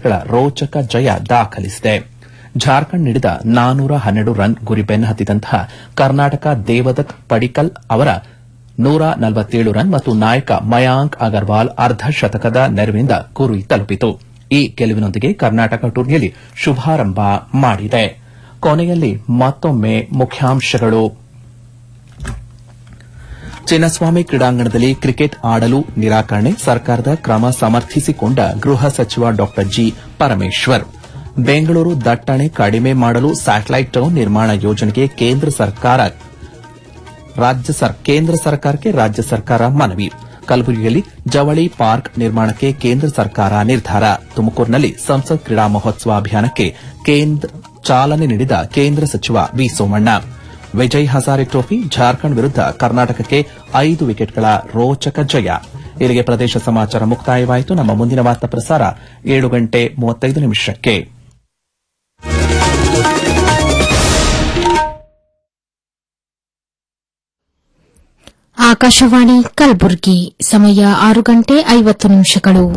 ವಿಕೆಟ್ಗಳ ರೋಚಕ ಜಯ ದಾಖಲಿಸಿದೆ ಜಾರ್ಖಂಡ್ ನೀಡಿದ ನಾನೂರ ಹನ್ನೆರಡು ರನ್ ಗುರಿ ಬೆನ್ನಹತ್ತಿದಂತಹ ಕರ್ನಾಟಕ ದೇವದತ್ ಪಡಿಕಲ್ ಅವರ ನೂರ ನಲವತ್ತೇಳು ರನ್ ಮತ್ತು ನಾಯಕ ಮಯಾಂಕ್ ಅಗರ್ವಾಲ್ ಅರ್ಧ ಶತಕದ ನೆರವಿನಿಂದ ಗುರಿ ತಲುಪಿತು ಈ ಗೆಲುವಿನೊಂದಿಗೆ ಕರ್ನಾಟಕ ಟೂರ್ನಿಯಲ್ಲಿ ಶುಭಾರಂಭ ಮಾಡಿದೆ ಕೊನೆಯಲ್ಲಿ ಮತ್ತೊಮ್ಮೆ ಮುಖ್ಯಾಂಶಗಳು ಚಿನ್ನಸ್ವಾಮಿ ಕ್ರೀಡಾಂಗಣದಲ್ಲಿ ಕ್ರಿಕೆಟ್ ಆಡಲು ನಿರಾಕರಣೆ ಸರ್ಕಾರದ ಕ್ರಮ ಸಮರ್ಥಿಸಿಕೊಂಡ ಗೃಹ ಸಚಿವ ಡಾ ಜಿ ಪರಮೇಶ್ವರ್ ಬೆಂಗಳೂರು ದಟ್ಟಣೆ ಕಡಿಮೆ ಮಾಡಲು ಸ್ಯಾಟಲೈಟ್ ಟೌನ್ ನಿರ್ಮಾಣ ಯೋಜನೆಗೆ ಕೇಂದ್ರ ಸರ್ಕಾರ ರಾಜ್ಯ ಸರ್- ಕೇಂದ್ರ ಸರ್ಕಾರಕ್ಕೆ ರಾಜ್ಯ ಸರ್ಕಾರ ಮನವಿ ಕಲಬುರಗಿಯಲ್ಲಿ ಜವಳಿ ಪಾರ್ಕ್ ನಿರ್ಮಾಣಕ್ಕೆ ಕೇಂದ್ರ ಸರ್ಕಾರ ನಿರ್ಧಾರ ತುಮಕೂರಿನಲ್ಲಿ ಸಂಸತ್ ಕ್ರೀಡಾ ಮಹೋತ್ಸವ ಅಭಿಯಾನಕ್ಕೆ ಕೇಂದ್ರ ಚಾಲನೆ ನೀಡಿದ ಕೇಂದ್ರ ಸಚಿವ ವಿ ಸೋಮಣ್ಣ ವಿಜಯ್ ಹಜಾರೆ ಟ್ರೋಫಿ ಜಾರ್ಖಂಡ್ ವಿರುದ್ಧ ಕರ್ನಾಟಕಕ್ಕೆ ಐದು ವಿಕೆಟ್ಗಳ ರೋಚಕ ಜಯ ಇಲ್ಲಿಗೆ ಪ್ರದೇಶ ಸಮಾಚಾರ ಮುಕ್ತಾಯವಾಯಿತು ನಮ್ಮ ಮುಂದಿನ ವಾರ್ತಾ ಪ್ರಸಾರ ಏಳು ಗಂಟೆ ಮೂವತ್ತೈದು ನಿಮಿಷಕ್ಕೆ ಆಕಾಶವಾಣಿ ಕಲಬುರಗಿ ಸಮಯ ಆರು ಗಂಟೆ ಐವತ್ತು ನಿಮಿಷಗಳು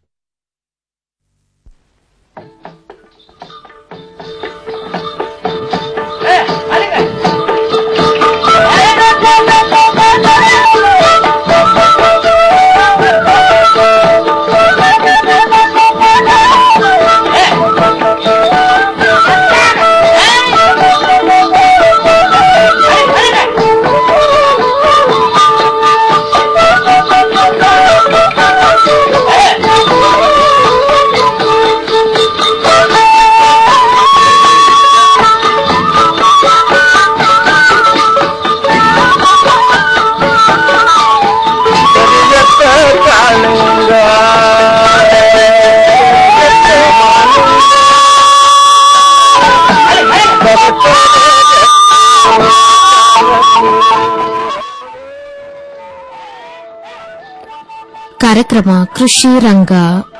ಕಾರ್ಯಕ್ರಮ ಕೃಷಿ ರಂಗ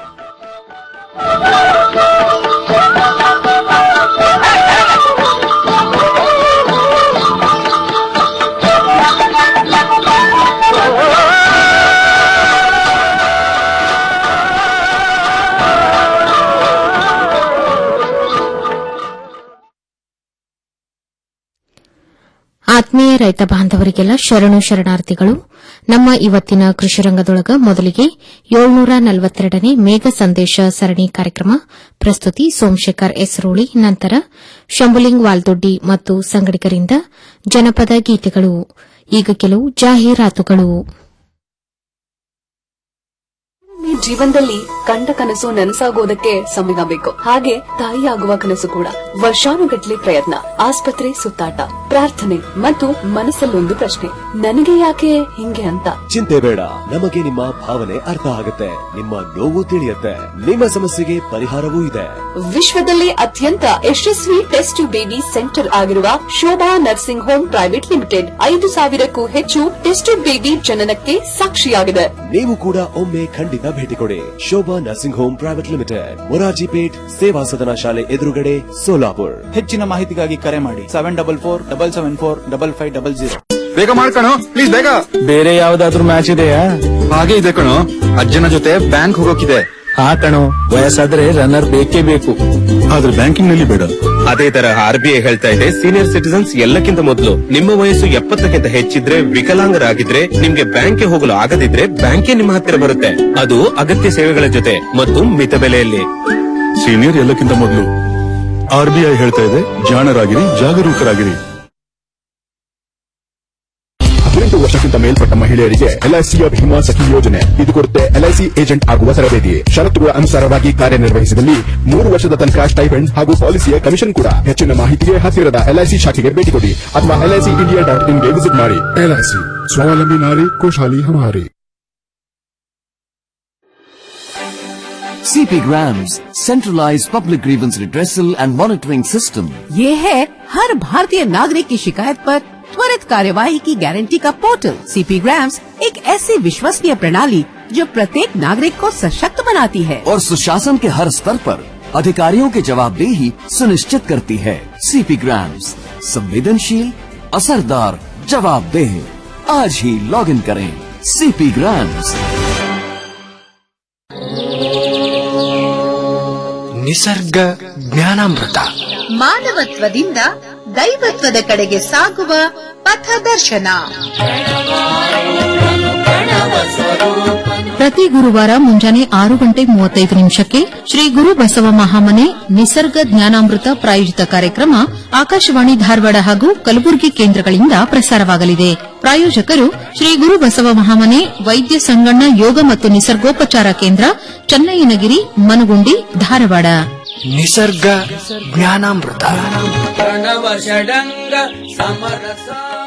ಆತ್ಮೀಯ ರೈತ ಬಾಂಧವರಿಗೆಲ್ಲ ಶರಣು ಶರಣಾರ್ಥಿಗಳು ನಮ್ಮ ಇವತ್ತಿನ ಕೃಷಿ ರಂಗದೊಳಗ ಮೊದಲಿಗೆ ಏಳ್ನೂರ ನಲವತ್ತೆರಡನೇ ಮೇಘ ಸಂದೇಶ ಸರಣಿ ಕಾರ್ಯಕ್ರಮ ಪ್ರಸ್ತುತಿ ಸೋಮಶೇಖರ್ ಎಸ್ರೋಳಿ ನಂತರ ಶಂಭುಲಿಂಗ್ ವಾಲ್ದೊಡ್ಡಿ ಮತ್ತು ಸಂಗಡಿಗರಿಂದ ಜನಪದ ಗೀತೆಗಳು ಈಗ ಕೆಲವು ಜಾಹೀರಾತುಗಳು ಈ ಜೀವನದಲ್ಲಿ ಕಂಡ ಕನಸು ನನಸಾಗೋದಕ್ಕೆ ಸಮಯ ಬೇಕು ಹಾಗೆ ತಾಯಿಯಾಗುವ ಕನಸು ಕೂಡ ವರ್ಷಾನುಗಟ್ಲೆ ಪ್ರಯತ್ನ ಆಸ್ಪತ್ರೆ ಸುತ್ತಾಟ ಪ್ರಾರ್ಥನೆ ಮತ್ತು ಮನಸ್ಸಲ್ಲೊಂದು ಪ್ರಶ್ನೆ ನನಗೆ ಯಾಕೆ ಹಿಂಗೆ ಅಂತ ಚಿಂತೆ ಬೇಡ ನಮಗೆ ನಿಮ್ಮ ಭಾವನೆ ಅರ್ಥ ಆಗುತ್ತೆ ನಿಮ್ಮ ನೋವು ತಿಳಿಯುತ್ತೆ ನಿಮ್ಮ ಸಮಸ್ಯೆಗೆ ಪರಿಹಾರವೂ ಇದೆ ವಿಶ್ವದಲ್ಲೇ ಅತ್ಯಂತ ಯಶಸ್ವಿ ಟೆಸ್ಟ್ ಬೇಬಿ ಸೆಂಟರ್ ಆಗಿರುವ Shobha nursing home private limited ಐದು ಸಾವಿರಕ್ಕೂ ಹೆಚ್ಚು ಟೆಸ್ಟ್ ಬೇಬಿ ಜನನಕ್ಕೆ ಸಾಕ್ಷಿಯಾಗಿದೆ ನೀವು ಕೂಡ ಒಮ್ಮೆ ಖಂಡಿತ ಭೇಟಿ ಕೊಡಿ Shobha nursing home private limited Morarji Pet Seva Sadan ಶಾಲೆ ಎದುರುಗಡೆ ಸೋಲಾಪುರ್ ಹೆಚ್ಚಿನ ಮಾಹಿತಿಗಾಗಿ ಕರೆ ಮಾಡಿ seven double four double seven four double five double zero ಬೇಗ ಮಾಡ್ಕಣೋ ಪ್ಲೀಸ್ ಬೇಗ ಬೇರೆ ಯಾವ್ದಾದ್ರು ಮ್ಯಾಚ್ ಇದೆಯಾ ಹಾಗೆ ಇದೆ ಕಣೋ ಅಜ್ಜನ ಜೊತೆ ಬ್ಯಾಂಕ್ ಹೋಗೋಕಿದೆ ಹಾ ಕಣೋ ವಯಸ್ಸಾದ್ರೆ ರನ್ನರ್ ಬೇಕೇ ಬೇಕು ಆದ್ರೆ ಬ್ಯಾಂಕಿಂಗ್ ನಲ್ಲಿ ಬೇಡ ಅದೇ ತರ ಆರ್ ಬಿ ಐ ಹೇಳ್ತಾ ಇದೆ ಸೀನಿಯರ್ ಸಿಟಿಸನ್ಸ್ ಎಲ್ಲಕ್ಕಿಂತ ಮೊದಲು ನಿಮ್ಮ ವಯಸ್ಸು ಎಪ್ಪತ್ತಕ್ಕಿಂತ ಹೆಚ್ಚಿದ್ರೆ ವಿಕಲಾಂಗರಾಗಿದ್ರೆ ನಿಮ್ಗೆ ಬ್ಯಾಂಕ್ಗೆ ಹೋಗಲು ಆಗದಿದ್ರೆ ಬ್ಯಾಂಕೇ ನಿಮ್ಮ ಹತ್ತಿರ ಬರುತ್ತೆ ಅದು ಅಗತ್ಯ ಸೇವೆಗಳ ಜೊತೆ ಮತ್ತು ಮಿತ ಬೆಲೆಯಲ್ಲಿ ಸೀನಿಯರ್ ಎಲ್ಲಕ್ಕಿಂತ ಮೊದಲು ಆರ್ ಬಿ ಐ ಹೇಳ್ತಾ ಇದೆ ಜಾಣರಾಗಿರಿ ಜಾಗರೂಕರಾಗಿರಿ ಹದಿನೆಂಟು ವರ್ಷಕ್ಕಿಂತ ಮೇಲ್ಪಟ್ಟ ಮಹಿಳೆಯರಿಗೆ ಎಲ್ಐಸಿಯ ಭೀಮಾ ಸಖಿ ಯೋಜನೆ ಇದು ಕೊಡುತ್ತೆ ಎಲ್ಐಸಿ ಏಜೆಂಟ್ ಆಗುವ ತರಬೇತಿ ಷರತ್ತುಗಳ ಅನುಸಾರವಾಗಿ ಕಾರ್ಯನಿರ್ವಹಿಸಿದಲ್ಲಿ ಮೂರು ವರ್ಷದ ತನಕ ಸ್ಟೈಫೆಂಡ್ ಹಾಗೂ ಪಾಲಿಸಿಯ ಕಮಿಷನ್ ಕೂಡ ಹೆಚ್ಚಿನ ಮಾಹಿತಿಗೆ ಹತ್ತಿರದ ಎಲ್ಐಸಿ ಶಾಖೆಗೆ ಭೇಟಿ ಕೊಡಿ ಅಥವಾ ಎಲ್ಐಸಿ ಇಂಡಿಯಾ ಡಾಟ್ ಇನ್ಗೆ ವಿಸಿಟ್ ಮಾಡಿ ಎಲ್ಐಸಿ ಸ್ವಾವಲಂಬಿ ನಾರಿ ಖುಷಹಾಲಿ ಹಮಾರಿ CP Grams, centralized public grievance redressal and monitoring system. ये है हर भारतीय नागरिक की शिकायत पर त्वरित कार्यवाही की गारंटी का पोर्टल सीपी ग्राम्स एक ऐसी विश्वसनीय प्रणाली जो प्रत्येक नागरिक को सशक्त बनाती है और सुशासन के हर स्तर पर अधिकारियों की जवाबदेही सुनिश्चित करती है सीपी ग्राम्स संवेदनशील असरदार जवाबदेह आज ही लॉग इन करें सीपी ग्राम्स ನಿಸರ್ಗ ಜ್ಞಾನಾಮೃತ ಮಾನವತ್ವದಿಂದ ದೈವತ್ವದ ಕಡೆಗೆ ಸಾಗುವ ಪಥದರ್ಶನ ಪ್ರತಿ ಗುರುವಾರ ಮುಂಜಾನೆ ಆರು ಗಂಟೆ ಮೂವತ್ತೈದು ನಿಮಿಷಕ್ಕೆ ಶ್ರೀ ಗುರು ಬಸವ ಮಹಾಮನೆ ನಿಸರ್ಗ ಜ್ಞಾನಾಮೃತ ಪ್ರಾಯೋಜಿತ ಕಾರ್ಯಕ್ರಮ ಆಕಾಶವಾಣಿ ಧಾರವಾಡ ಹಾಗೂ ಕಲಬುರಗಿ ಕೇಂದ್ರಗಳಿಂದ ಪ್ರಸಾರವಾಗಲಿದೆ ಪ್ರಾಯೋಜಕರು ಶ್ರೀ ಗುರು ಬಸವ ಮಹಾಮನೆ ವೈದ್ಯ ಸಂಗಣ್ಣ ಯೋಗ ಮತ್ತು ನಿಸರ್ಗೋಪಚಾರ ಕೇಂದ್ರ ಚನ್ನಯ್ಯನಗಿರಿ ಮನಗುಂಡಿ ಧಾರವಾಡ ನಿಸರ್ಗ ಜ್ಞಾನಾಮೃತ ಪ್ರಣವ ಷಡಂಗ ಸಮರಸ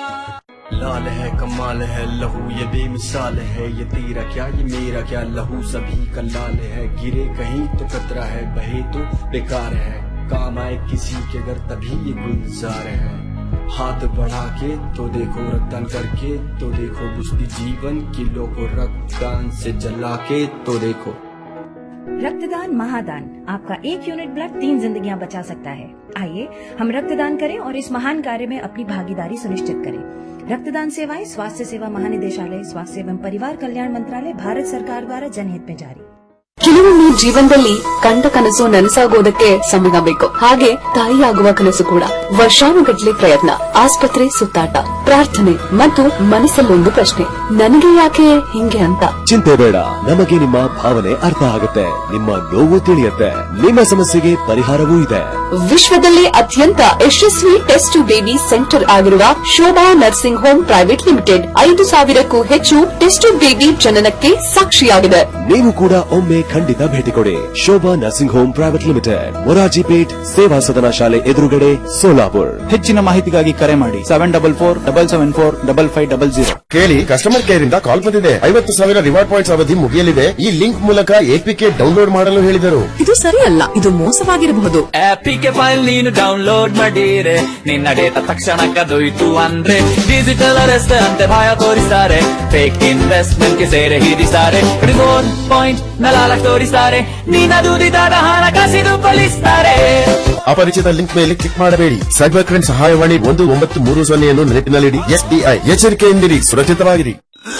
लाल है कमाल है लहू ये बेमिसाल है ये तेरा क्या ये मेरा क्या लहू सभी का लाल है गिरे कहीं तो कतरा है बहे तो बेकार है काम आए किसी के घर तभी ये गुलजार है हाथ बढ़ा के तो देखो रक्तदान करके तो देखो बुझती जीवन किलो को रक्तदान से जला के तो देखो रक्तदान महादान आपका एक यूनिट ब्लड तीन जिंदगियां बचा सकता है आइए हम रक्तदान करें और इस महान कार्य में अपनी भागीदारी सुनिश्चित करें रक्तदान सेवाएं स्वास्थ्य सेवा महानिदेशालय स्वास्थ्य एवं परिवार कल्याण मंत्रालय भारत सरकार द्वारा जनहित में जारी ಕೆಲವೊಮ್ಮೆ ಜೀವನದಲ್ಲಿ ಕಂಡ ಕನಸು ನನಸಾಗೋದಕ್ಕೆ ಸಮಯ ಬೇಕು ಹಾಗೆ ತಾಯಿಯಾಗುವ ಕನಸು ಕೂಡ ವರ್ಷಾನುಗಟ್ಲೆ ಪ್ರಯತ್ನ ಆಸ್ಪತ್ರೆ ಸುತ್ತಾಟ ಪ್ರಾರ್ಥನೆ ಮತ್ತು ಮನಸ್ಸಲ್ಲೊಂದು ಪ್ರಶ್ನೆ ನನಗೆ ಯಾಕೆ ಹಿಂಗೆ ಅಂತ ಚಿಂತೆ ಬೇಡ ನಮಗೆ ನಿಮ್ಮ ಭಾವನೆ ಅರ್ಥ ಆಗುತ್ತೆ ನಿಮ್ಮ ನೋವು ತಿಳಿಯುತ್ತೆ ನಿಮ್ಮ ಸಮಸ್ಯೆಗೆ ಪರಿಹಾರವೂ ಇದೆ ವಿಶ್ವದಲ್ಲೇ ಅತ್ಯಂತ ಯಶಸ್ವಿ ಟೆಸ್ಟ್ ಬೇಬಿ ಸೆಂಟರ್ ಆಗಿರುವ Shobha nursing home private limited ಐದು ಸಾವಿರಕ್ಕೂ ಹೆಚ್ಚು ಟೆಸ್ಟ್ ಬೇಬಿ ಜನನಕ್ಕೆ ಸಾಕ್ಷಿಯಾಗಿದೆ ನೀವು ಕೂಡ ಒಮ್ಮೆ ಖಂಡಿತ ಭೇಟಿ ಕೊಡಿ Shobha nursing home private limited Morarjipet Seva Sadan ಶಾಲೆ ಎದುರುಗಡೆ ಸೋಲಾಪುರ್ ಹೆಚ್ಚಿನ ಮಾಹಿತಿಗಾಗಿ ಕರೆ ಮಾಡಿ seven double four double seven four double five double zero ಕೇಳಿ ಕಸ್ಟಮರ್ ಕೇರ್ ಇಂದ ಕಾಲ್ ಬಂದಿದೆ ಐವತ್ತು ಸಾವಿರ ರಿವಾರ್ಡ್ ಪಾಯಿಂಟ್ಸ್ ಅವಧಿ ಮುಗಿಯಲಿದೆ ಈ ಲಿಂಕ್ ಮೂಲಕ ಎಪಿಕೆ ಡೌನ್ಲೋಡ್ ಮಾಡಲು ಹೇಳಿದರು ಇದು ಸರಿಯಲ್ಲ ಇದು ಮೋಸವಾಗಿರಬಹುದು ಆಪಿಗೆ ಫೈಲ್ ನೀನು ಡೌನ್ಲೋಡ್ ಮಾಡಿರೆ ನಿನ್ನ ಡೇಟಾ ತಕ್ಷಣ ಕದೊಯ್ತು ಅಂದ್ರೆ ಡಿಜಿಟಲ್ ಅರೆಸ್ಟ್ ಅಂತೆ ಭಯ ತೋರಿಸ್ತಾರೆ ಫೇಕ್ ಇನ್ವೆಸ್ಟ್ಮೆಂಟ್ ಗೆ ಸೇರೆ ಹಿಡಿಸ್ತಾರೆ ರಿಮೋಟ್ ಪಾಯಿಂಟ್ ನಲಾಲ ತೋರಿಸ್ತಾರೆ ನಿನ್ನ ದುಡಿದಾದ ಹಣ ಕಸಿದು ಕಳಿಸ್ತಾರೆ ಅಪರಿಚಿತ ಲಿಂಕ್ ಮೇಲೆ ಕ್ಲಿಕ್ ಮಾಡಬೇಡಿ ಸೈಬರ್ ಕ್ರೈಮ್ ಸಹಾಯವಾಣಿ ಒಂದು ಒಂಬತ್ತು ಮೂರು ಸೊನ್ನೆಯನ್ನು ನೆನಪಿನಲ್ಲಿಡಿ ಎಸ್ಬಿಐ ಎಚ್ಚರಿಕೆಯಿಂದಿರಿ ಸುರಕ್ಷಿತವಾಗಿರಿ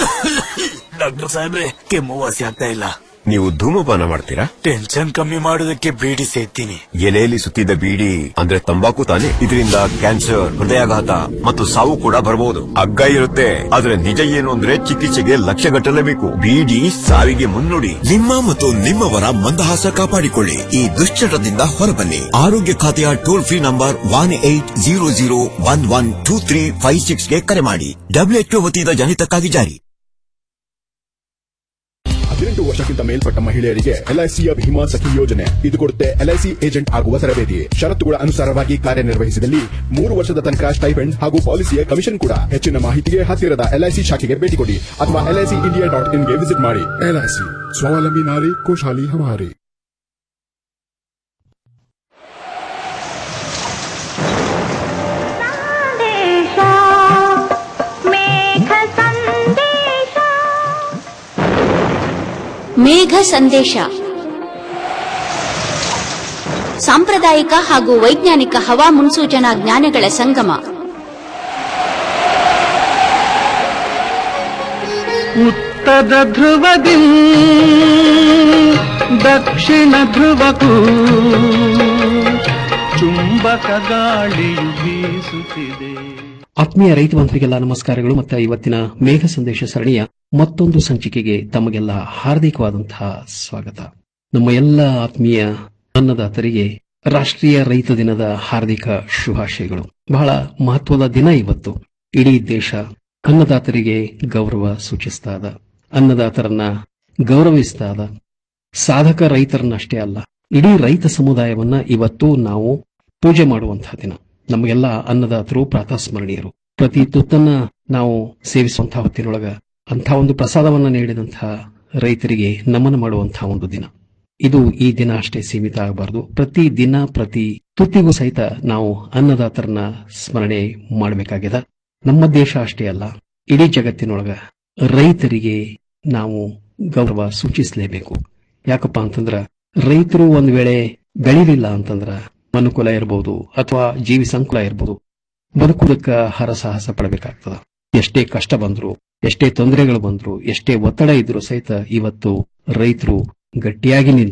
ಡಾಕ್ಟರ್ ಸಾಹೇಬ್ರೆ ಕೆಮ್ಮು ವಾಸಿ ಆಗ್ತಾ ಇಲ್ಲ ನೀವು ಧೂಮಪಾನ ಮಾಡ್ತೀರಾ ಟೆನ್ಷನ್ ಕಮ್ಮಿ ಮಾಡೋದಕ್ಕೆ ಬೀಡಿ ಸೇತೀನಿ ಎಲೆಯಲ್ಲಿ ಸುತ್ತಿದ ಬೀಡಿ ಅಂದ್ರೆ ತಂಬಾಕು ತಾನೆ ಇದರಿಂದ ಕ್ಯಾನ್ಸರ್ ಹೃದಯಾಘಾತ ಮತ್ತು ಸಾವು ಕೂಡ ಬರಬಹುದು ಅಗ್ಗ ಇರುತ್ತೆ ಆದ್ರೆ ನಿಜ ಏನು ಅಂದ್ರೆ ಚಿಕಿತ್ಸೆಗೆ ಲಕ್ಷ ಗಟ್ಟಲೇಬೇಕು ಬೀಡಿ ಸಾವಿಗೆ ಮುನ್ನುಡಿ ನಿಮ್ಮ ಮತ್ತು ನಿಮ್ಮವರ ಮಂದಹಾಸ ಕಾಪಾಡಿಕೊಳ್ಳಿ ಈ ದುಶ್ಚಟದಿಂದ ಹೊರಬನ್ನಿ ಆರೋಗ್ಯ ಖಾತೆಯ toll free number one eight zero zero one one two three five ಸಿಕ್ಸ್ಗೆ ಕರೆ ಮಾಡಿ ಡಬ್ಲ್ಯೂಎಚ್ಒ ವತಿಯಿಂದ ಜನಿತಕ್ಕಾಗಿ ಜಾರಿ ಹದಿನೆಂಟು ವರ್ಷಕ್ಕಿಂತ ಮೇಲ್ಪಟ್ಟ ಮಹಿಳೆಯರಿಗೆ ಎಲ್ಐಸಿಯ ಭೀಮಾ ಸಖಿ ಯೋಜನೆ ಇದು ಕೊಡುತ್ತೆ ಎಲ್ಐಸಿ ಏಜೆಂಟ್ ಆಗುವ ತರಬೇತಿ ಷರತ್ತುಗಳ ಅನುಸಾರವಾಗಿ ಕಾರ್ಯನಿರ್ವಹಿಸಿದಲ್ಲಿ ಮೂರು ವರ್ಷದ ತನಕ ಸ್ಟೈಫೆಂಡ್ ಹಾಗೂ ಪಾಲಿಸಿಯ ಕಮಿಷನ್ ಕೂಡ ಹೆಚ್ಚಿನ ಮಾಹಿತಿಗೆ ಹತ್ತಿರದ ಎಲ್ಐಸಿ ಶಾಖೆಗೆ ಭೇಟಿ ಕೊಡಿ ಅಥವಾ ಎಲ್ಐಸಿ ಇಂಡಿಯಾ ಡಾಟ್ ಇನ್ಗೆ ವಿಸಿಟ್ ಮಾಡಿ ಎಲ್ಐಸಿ ಸ್ವಾವಲಂಬಿ ನಾರಿ ಖುಷಾಲಿ ಹಮಾರಿ ಮೇಘ ಸಂದೇಶ ಸಾಂಪ್ರದಾಯಿಕ ಹಾಗೂ ವೈಜ್ಞಾನಿಕ ಹವಾ ಮುನ್ಸೂಚನಾ ಜ್ಞಾನಗಳ ಸಂಗಮ ಉತ್ತರ ಧ್ರುವದಿ ದಕ್ಷಿಣ ಧ್ರುವಕ್ಕೂ ಚುಂಬಕ ಗಾಳಿಯು ಬೀಸುತ್ತಿದೆ ಆತ್ಮೀಯ ರೈತ ಬಂಧುರಿಗೆಲ್ಲ ನಮಸ್ಕಾರಗಳು ಮತ್ತು ಇವತ್ತಿನ ಮೇಘ ಸಂದೇಶ ಸರಣಿಯ ಮತ್ತೊಂದು ಸಂಚಿಕೆಗೆ ತಮಗೆಲ್ಲ ಹಾರ್ದಿಕವಾದಂತಹ ಸ್ವಾಗತ ನಮ್ಮ ಎಲ್ಲ ಆತ್ಮೀಯ ಅನ್ನದಾತರಿಗೆ ರಾಷ್ಟ್ರೀಯ ರೈತ ದಿನದ ಹಾರ್ದಿಕ ಶುಭಾಶಯಗಳು ಬಹಳ ಮಹತ್ವದ ದಿನ ಇವತ್ತು ಇಡೀ ದೇಶ ಅನ್ನದಾತರಿಗೆ ಗೌರವ ಸೂಚಿಸ್ತಾದ ಅನ್ನದಾತರನ್ನ ಗೌರವಿಸ್ತಾದ ಸಾಧಕ ರೈತರನ್ನಷ್ಟೇ ಅಲ್ಲ ಇಡೀ ರೈತ ಸಮುದಾಯವನ್ನ ಇವತ್ತು ನಾವು ಪೂಜೆ ಮಾಡುವಂತಹ ದಿನ ನಮಗೆಲ್ಲ ಅನ್ನದಾತರು ಪ್ರಾತಸ್ಮರಣೀಯರು ಪ್ರತಿ ತುತ್ತನ್ನ ನಾವು ಸೇವಿಸುವಂತಹ ಹೊತ್ತಿನೊಳಗ ಅಂಥ ಒಂದು ಪ್ರಸಾದವನ್ನ ನೀಡಿದಂತಹ ರೈತರಿಗೆ ನಮನ ಮಾಡುವಂತಹ ಒಂದು ದಿನ ಇದು ಈ ದಿನ ಅಷ್ಟೇ ಸೀಮಿತ ಆಗಬಾರದು ಪ್ರತಿ ದಿನ ಪ್ರತಿ ತುತ್ತಿಗೂ ಸಹಿತ ನಾವು ಅನ್ನದಾತರನ್ನ ಸ್ಮರಣೆ ಮಾಡಬೇಕಾಗಿದೆ ನಮ್ಮ ದೇಶ ಅಷ್ಟೇ ಅಲ್ಲ ಇಡೀ ಜಗತ್ತಿನೊಳಗ ರೈತರಿಗೆ ನಾವು ಗೌರವ ಸೂಚಿಸಲೇಬೇಕು ಯಾಕಪ್ಪ ಅಂತಂದ್ರ ರೈತರು ಒಂದ್ ವೇಳೆ ಬೆಳಿಲಿಲ್ಲ ಅಂತಂದ್ರ ಮನುಕುಲ ಇರಬಹುದು ಅಥವಾ ಜೀವಿ ಸಂಕುಲ ಇರಬಹುದು ಬದುಕುವುದಕ್ಕ ಹರಸಾಹಸ ಪಡಬೇಕಾಗ್ತದ ಎಷ್ಟೇ ಕಷ್ಟ ಬಂದ್ರು ಎಷ್ಟೇ ತೊಂದರೆಗಳು ಬಂದ್ರು ಎಷ್ಟೇ ಒತ್ತಡ ಇದ್ರು ಸಹಿತ ಇವತ್ತು ರೈತರು ಗಟ್ಟಿಯಾಗಿ ನಿಂತು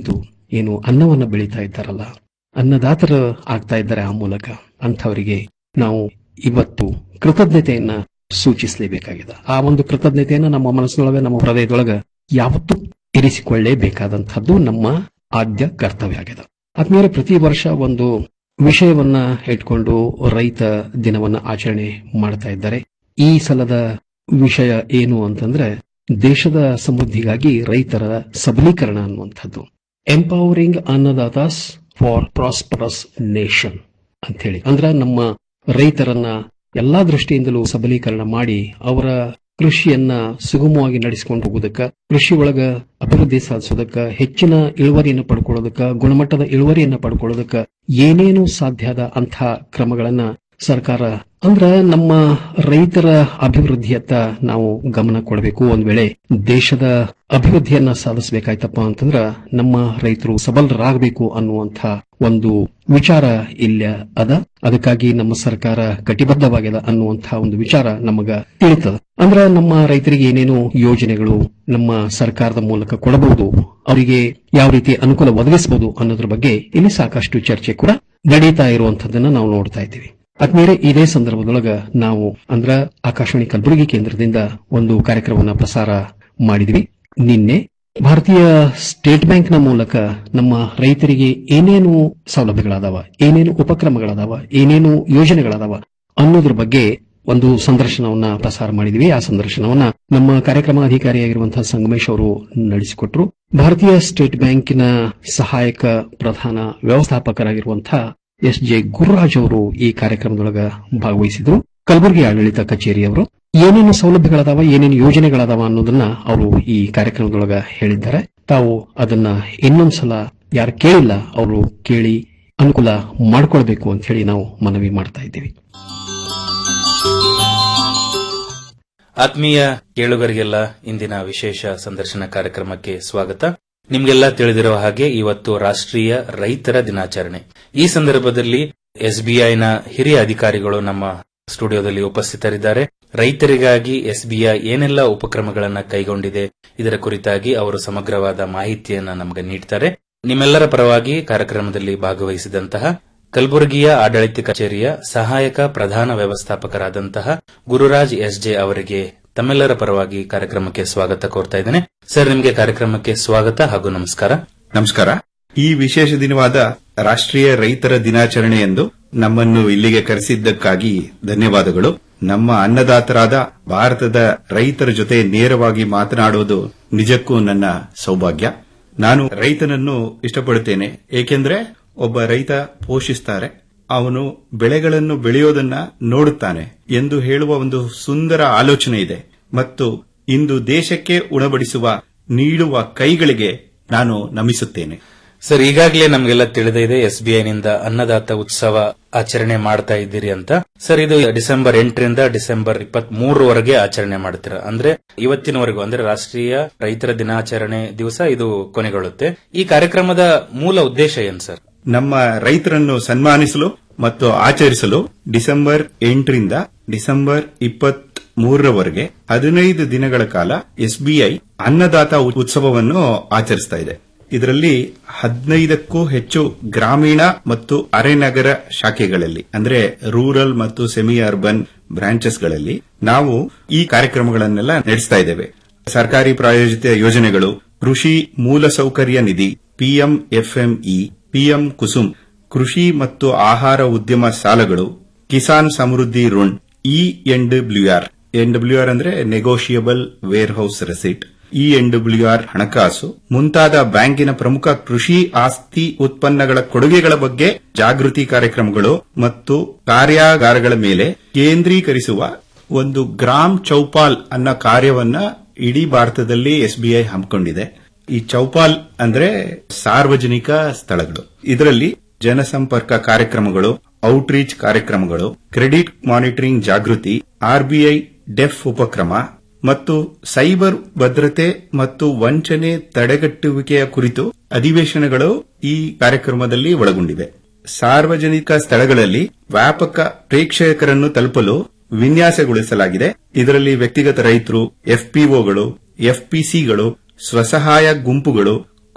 ಏನು ಅನ್ನವನ್ನ ಬೆಳೀತಾ ಇದ್ದಾರಲ್ಲ ಅನ್ನದಾತರ ಆಗ್ತಾ ಇದ್ದಾರೆ ಆ ಮೂಲಕ ಅಂಥವರಿಗೆ ನಾವು ಇವತ್ತು ಕೃತಜ್ಞತೆಯನ್ನ ಸೂಚಿಸಲೇಬೇಕಾಗಿದೆ ಆ ಒಂದು ಕೃತಜ್ಞತೆಯನ್ನ ನಮ್ಮ ಮನಸ್ಸಿನೊಳಗೆ ನಮ್ಮ ಹೃದಯದೊಳಗೆ ಯಾವತ್ತೂ ಇರಿಸಿಕೊಳ್ಳೇಬೇಕಾದಂಥದ್ದು ನಮ್ಮ ಆದ್ಯ ಕರ್ತವ್ಯ ಆಗಿದೆ ಆದ್ಮೇಲೆ ಪ್ರತಿ ವರ್ಷ ಒಂದು ವಿಷಯವನ್ನ ಇಟ್ಕೊಂಡು ರೈತ ದಿನವನ್ನ ಆಚರಣೆ ಮಾಡ್ತಾ ಇದ್ದಾರೆ ಈ ಸಲದ ವಿಷಯ ಏನು ಅಂತಂದ್ರೆ ದೇಶದ ಸಮೃದ್ಧಿಗಾಗಿ ರೈತರ ಸಬಲೀಕರಣ ಅನ್ನುವಂಥದ್ದು ಎಂಪವರಿಂಗ್ ಅನ್ನದಾತಾಸ್ ಫಾರ್ ಪ್ರಾಸ್ಪರಸ್ ನೇಷನ್ ಅಂತ ಹೇಳಿ ಅಂದ್ರೆ ನಮ್ಮ ರೈತರನ್ನ ಎಲ್ಲಾ ದೃಷ್ಟಿಯಿಂದಲೂ ಸಬಲೀಕರಣ ಮಾಡಿ ಅವರ ಕೃಷಿಯನ್ನ ಸುಗಮವಾಗಿ ನಡೆಸಿಕೊಂಡು ಹೋಗೋದಕ್ಕ ಕೃಷಿ ಒಳಗ ಅಭಿವೃದ್ಧಿ ಸಾಧಿಸೋದಕ್ಕ ಹೆಚ್ಚಿನ ಇಳುವರಿಯನ್ನು ಪಡ್ಕೊಳ್ಳೋದಕ್ಕ ಗುಣಮಟ್ಟದ ಇಳುವರಿಯನ್ನ ಪಡ್ಕೊಳ್ಳೋದಕ್ಕ ಏನೇನು ಸಾಧ್ಯದ ಅಂಥ ಕ್ರಮಗಳನ್ನ ಸರ್ಕಾರ ಅಂದ್ರ ನಮ್ಮ ರೈತರ ಅಭಿವೃದ್ಧಿಯತ್ತ ನಾವು ಗಮನ ಕೊಡಬೇಕು ಒಂದ್ ವೇಳೆ ದೇಶದ ಅಭಿವೃದ್ಧಿಯನ್ನ ಸಾಧಿಸಬೇಕಾಯ್ತಪ್ಪ ಅಂತಂದ್ರ ನಮ್ಮ ರೈತರು ಸಬಲರಾಗಬೇಕು ಅನ್ನುವಂಥ ಒಂದು ವಿಚಾರ ಇಲ್ಲ ಅದ ಅದಕ್ಕಾಗಿ ನಮ್ಮ ಸರ್ಕಾರ ಕಟಿಬದ್ಧವಾಗಿದೆ ಅನ್ನುವಂಥ ಒಂದು ವಿಚಾರ ನಮಗ ತಿಳಿತದ ಅಂದ್ರ ನಮ್ಮ ರೈತರಿಗೆ ಏನೇನು ಯೋಜನೆಗಳು ನಮ್ಮ ಸರ್ಕಾರದ ಮೂಲಕ ಕೊಡಬಹುದು ಅವರಿಗೆ ಯಾವ ರೀತಿ ಅನುಕೂಲ ಒದಗಿಸಬಹುದು ಅನ್ನೋದ್ರ ಬಗ್ಗೆ ಇಲ್ಲಿ ಸಾಕಷ್ಟು ಚರ್ಚೆ ಕೂಡ ನಡೀತಾ ಇರುವಂತದ್ದನ್ನ ನಾವು ನೋಡ್ತಾ ಇದ್ದೀವಿ ಆದ್ಮೇಲೆ ಇದೇ ಸಂದರ್ಭದೊಳಗ ನಾವು ಅಂದ್ರ ಆಕಾಶವಾಣಿ ಕಲಬುರಗಿ ಕೇಂದ್ರದಿಂದ ಒಂದು ಕಾರ್ಯಕ್ರಮವನ್ನ ಪ್ರಸಾರ ಮಾಡಿದ್ವಿ ನಿನ್ನೆ ಭಾರತೀಯ ಸ್ಟೇಟ್ ಬ್ಯಾಂಕ್ನ ಮೂಲಕ ನಮ್ಮ ರೈತರಿಗೆ ಏನೇನು ಸೌಲಭ್ಯಗಳದಾವ ಏನೇನು ಉಪಕ್ರಮಗಳದಾವ ಏನೇನು ಯೋಜನೆಗಳದಾವ ಅನ್ನೋದ್ರ ಬಗ್ಗೆ ಒಂದು ಸಂದರ್ಶನವನ್ನ ಪ್ರಸಾರ ಮಾಡಿದ್ವಿ ಆ ಸಂದರ್ಶನವನ್ನ ನಮ್ಮ ಕಾರ್ಯಕ್ರಮ ಅಧಿಕಾರಿಯಾಗಿರುವಂತಹ ಸಂಗಮೇಶ್ ಅವರು ನಡೆಸಿಕೊಟ್ರು ಭಾರತೀಯ ಸ್ಟೇಟ್ ಬ್ಯಾಂಕಿನ ಸಹಾಯಕ ಪ್ರಧಾನ ವ್ಯವಸ್ಥಾಪಕರಾಗಿರುವಂತಹ ಎಸ್ ಜೆ ಗುರುರಾಜ್ ಅವರು ಈ ಕಾರ್ಯಕ್ರಮದೊಳಗ ಭಾಗವಹಿಸಿದ್ರು ಕಲಬುರಗಿ ಆಡಳಿತ ಕಚೇರಿಯವರು ಏನೇನು ಸೌಲಭ್ಯಗಳದಾವ ಏನೇನು ಯೋಜನೆಗಳದಾವ ಅನ್ನೋದನ್ನ ಅವರು ಈ ಕಾರ್ಯಕ್ರಮದೊಳಗ ಹೇಳಿದ್ದಾರೆ ತಾವು ಅದನ್ನ ಇನ್ನೊಂದ್ಸಲ ಯಾರು ಕೇಳಿಲ್ಲ ಅವರು ಕೇಳಿ ಅನುಕೂಲ ಮಾಡ್ಕೊಳ್ಬೇಕು ಅಂತ ಹೇಳಿ ನಾವು ಮನವಿ ಮಾಡ್ತಾ ಇದ್ದೀವಿ ಆತ್ಮೀಯ ಕೇಳುಗರಿಗೆಲ್ಲ ಇಂದಿನ ವಿಶೇಷ ಸಂದರ್ಶನ ಕಾರ್ಯಕ್ರಮಕ್ಕೆ ಸ್ವಾಗತ ನಿಮ್ಗೆಲ್ಲ ತಿಳಿದಿರುವ ಹಾಗೆ ಇವತ್ತು ರಾಷ್ಟ್ರೀಯ ರೈತರ ದಿನಾಚರಣೆ ಈ ಸಂದರ್ಭದಲ್ಲಿ ಎಸ್ಬಿಐನ ಹಿರಿಯ ಅಧಿಕಾರಿಗಳು ನಮ್ಮ ಸ್ಟುಡಿಯೋದಲ್ಲಿ ಉಪಸ್ಥಿತರಿದ್ದಾರೆ ರೈತರಿಗಾಗಿ ಎಸ್ಬಿಐ ಏನೆಲ್ಲ ಉಪಕ್ರಮಗಳನ್ನ ಕೈಗೊಂಡಿದೆ ಇದರ ಕುರಿತಾಗಿ ಅವರು ಸಮಗ್ರವಾದ ಮಾಹಿತಿಯನ್ನ ನಮಗೆ ನೀಡ್ತಾರೆ ನಿಮ್ಮೆಲ್ಲರ ಪರವಾಗಿ ಕಾರ್ಯಕ್ರಮದಲ್ಲಿ ಭಾಗವಹಿಸಿದಂತಹ ಕಲಬುರಗಿಯ ಆಡಳಿತ ಕಚೇರಿಯ ಸಹಾಯಕ ಪ್ರಧಾನ ವ್ಯವಸ್ಥಾಪಕರಾದಂತಹ ಗುರುರಾಜ್ ಎಸ್ಜೆ ಅವರಿಗೆ ತಮ್ಮೆಲ್ಲರ ಪರವಾಗಿ ಕಾರ್ಯಕ್ರಮಕ್ಕೆ ಸ್ವಾಗತ ಕೋರ್ತಾ ಇದ್ದೇನೆ ಸರ್ ನಿಮಗೆ ಕಾರ್ಯಕ್ರಮಕ್ಕೆ ಸ್ವಾಗತ ಹಾಗೂ ನಮಸ್ಕಾರ ನಮಸ್ಕಾರ ಈ ವಿಶೇಷ ದಿನವಾದ ರಾಷ್ಟ್ರೀಯ ರೈತರ ದಿನಾಚರಣೆ ಎಂದು ನಮ್ಮನ್ನು ಇಲ್ಲಿಗೆ ಕರೆಸಿದ್ದಕ್ಕಾಗಿ ಧನ್ಯವಾದಗಳು ನಮ್ಮ ಅನ್ನದಾತರಾದ ಭಾರತದ ರೈತರ ಜೊತೆ ನೇರವಾಗಿ ಮಾತನಾಡುವುದು ನಿಜಕ್ಕೂ ನನ್ನ ಸೌಭಾಗ್ಯ ನಾನು ರೈತನನ್ನು ಇಷ್ಟಪಡುತ್ತೇನೆ ಏಕೆಂದ್ರೆ ಒಬ್ಬ ರೈತ ಪೋಷಿಸ್ತಾರೆ ಅವನು ಬೆಳೆಗಳನ್ನು ಬೆಳೆಯೋದನ್ನ ನೋಡುತ್ತಾನೆ ಎಂದು ಹೇಳುವ ಒಂದು ಸುಂದರ ಆಲೋಚನೆ ಇದೆ ಮತ್ತು ಇಂದು ದೇಶಕ್ಕೆ ಉಣಬಡಿಸುವ ನೀಡುವ ಕೈಗಳಿಗೆ ನಾನು ನಮಿಸುತ್ತೇನೆ ಸರ್ ಈಗಾಗಲೇ ನಮಗೆಲ್ಲ ತಿಳಿದಿದೆ ಎಸ್ಬಿಐನಿಂದ ಅನ್ನದಾತ ಉತ್ಸವ ಆಚರಣೆ ಮಾಡ್ತಾ ಇದ್ದೀರಿ ಅಂತ ಸರ್ ಇದು ಡಿಸೆಂಬರ್ ಎಂಟರಿಂದ ಡಿಸೆಂಬರ್ ಇಪ್ಪತ್ತ್ ಮೂರವರೆಗೆ ಆಚರಣೆ ಮಾಡ್ತೀರಾ ಅಂದ್ರೆ ಇವತ್ತಿನವರೆಗೂ ಅಂದ್ರೆ ರಾಷ್ಟ್ರೀಯ ರೈತರ ದಿನಾಚರಣೆ ದಿವಸ ಇದು ಕೊನೆಗೊಳ್ಳುತ್ತೆ ಈ ಕಾರ್ಯಕ್ರಮದ ಮೂಲ ಉದ್ದೇಶ ಏನ್ ಸರ್ ನಮ್ಮ ರೈತರನ್ನು ಸನ್ಮಾನಿಸಲು ಮತ್ತು ಆಚರಿಸಲು ಡಿಸೆಂಬರ್ ಎಂಟರಿಂದ ಡಿಸೆಂಬರ್ ಇಪ್ಪತ್ತ್ ಮೂರರವರೆಗೆ ಹದಿನೈದು ದಿನಗಳ ಕಾಲ ಎಸ್ಬಿಐ ಅನ್ನದಾತ ಉತ್ಸವವನ್ನು ಆಚರಿಸ್ತಾ ಇದೆ ಇದರಲ್ಲಿ ಹದಿನೈದಕ್ಕೂ ಹೆಚ್ಚು ಗ್ರಾಮೀಣ ಮತ್ತು ಅರೆನಗರ ಶಾಖೆಗಳಲ್ಲಿ ಅಂದ್ರೆ ರೂರಲ್ ಮತ್ತು ಸೆಮಿ ಅರ್ಬನ್ ಬ್ರಾಂಚಸ್ಗಳಲ್ಲಿ ನಾವು ಈ ಕಾರ್ಯಕ್ರಮಗಳನ್ನೆಲ್ಲ ನಡೆಸ್ತಾ ಇದ್ದೇವೆ ಸರ್ಕಾರಿ ಪ್ರಾಯೋಜಿತ ಯೋಜನೆಗಳು ಕೃಷಿ ಮೂಲಸೌಕರ್ಯ ನಿಧಿ ಪಿಎಂ ಎಫ್ಎಂಇ ಪಿಎಂ ಕುಸುಮ್ ಕೃಷಿ ಮತ್ತು ಆಹಾರ ಉದ್ಯಮ ಸಾಲಗಳು ಕಿಸಾನ್ ಸಮೃದ್ಧಿ ಋಣ್ ಇ ಎನ್ಡಬ್ಲ್ಯೂಆರ್ ಎನ್ಡಬ್ಲ್ಯೂಆರ್ ಅಂದ್ರೆ negotiable warehouse receipt E NWR ಹಣಕಾಸು ಮುಂತಾದ ಬ್ಯಾಂಕಿನ ಪ್ರಮುಖ ಕೃಷಿ ಆಸ್ತಿ ಉತ್ಪನ್ನಗಳ ಕೊಡುಗೆಗಳ ಬಗ್ಗೆ ಜಾಗೃತಿ ಕಾರ್ಯಕ್ರಮಗಳು ಮತ್ತು ಕಾರ್ಯಾಗಾರಗಳ ಮೇಲೆ ಕೇಂದ್ರೀಕರಿಸುವ ಒಂದು ಗ್ರಾಮ್ ಚೌಪಾಲ್ ಅನ್ನೋ ಕಾರ್ಯವನ್ನ ಇಡೀ ಭಾರತದಲ್ಲಿ ಎಸ್ಬಿಐ ಹಮ್ಮಿಕೊಂಡಿದೆ ಈ ಚೌಪಾಲ್ ಅಂದ್ರೆ ಸಾರ್ವಜನಿಕ ಸ್ಥಳಗಳು ಇದರಲ್ಲಿ ಜನಸಂಪರ್ಕ ಕಾರ್ಯಕ್ರಮಗಳು ಔಟ್ರೀಚ್ ಕಾರ್ಯಕ್ರಮಗಳು ಕ್ರೆಡಿಟ್ ಮಾನಿಟರಿಂಗ್ ಜಾಗೃತಿ ಆರ್ಬಿಐ ಡೆಫ್ ಉಪಕ್ರಮ ಮತ್ತು ಸೈಬರ್ ಭದ್ರತೆ ಮತ್ತು ವಂಚನೆ ತಡೆಗಟ್ಟುವಿಕೆಯ ಕುರಿತು ಅಧಿವೇಶನಗಳು ಈ ಕಾರ್ಯಕ್ರಮದಲ್ಲಿ ಒಳಗೊಂಡಿವೆ ಸಾರ್ವಜನಿಕ ಸ್ಥಳಗಳಲ್ಲಿ ವ್ಯಾಪಕ ಪ್ರೇಕ್ಷಕರನ್ನು ತಲುಪಲು ವಿನ್ಯಾಸಗೊಳಿಸಲಾಗಿದೆ ಇದರಲ್ಲಿ ವ್ಯಕ್ತಿಗತ ರೈತರು ಎಫ್ಪಿಒಗಳು ಎಫ್ಪಿಸಿಗಳು ಸ್ವಸಹಾಯ ಗುಂಪುಗಳು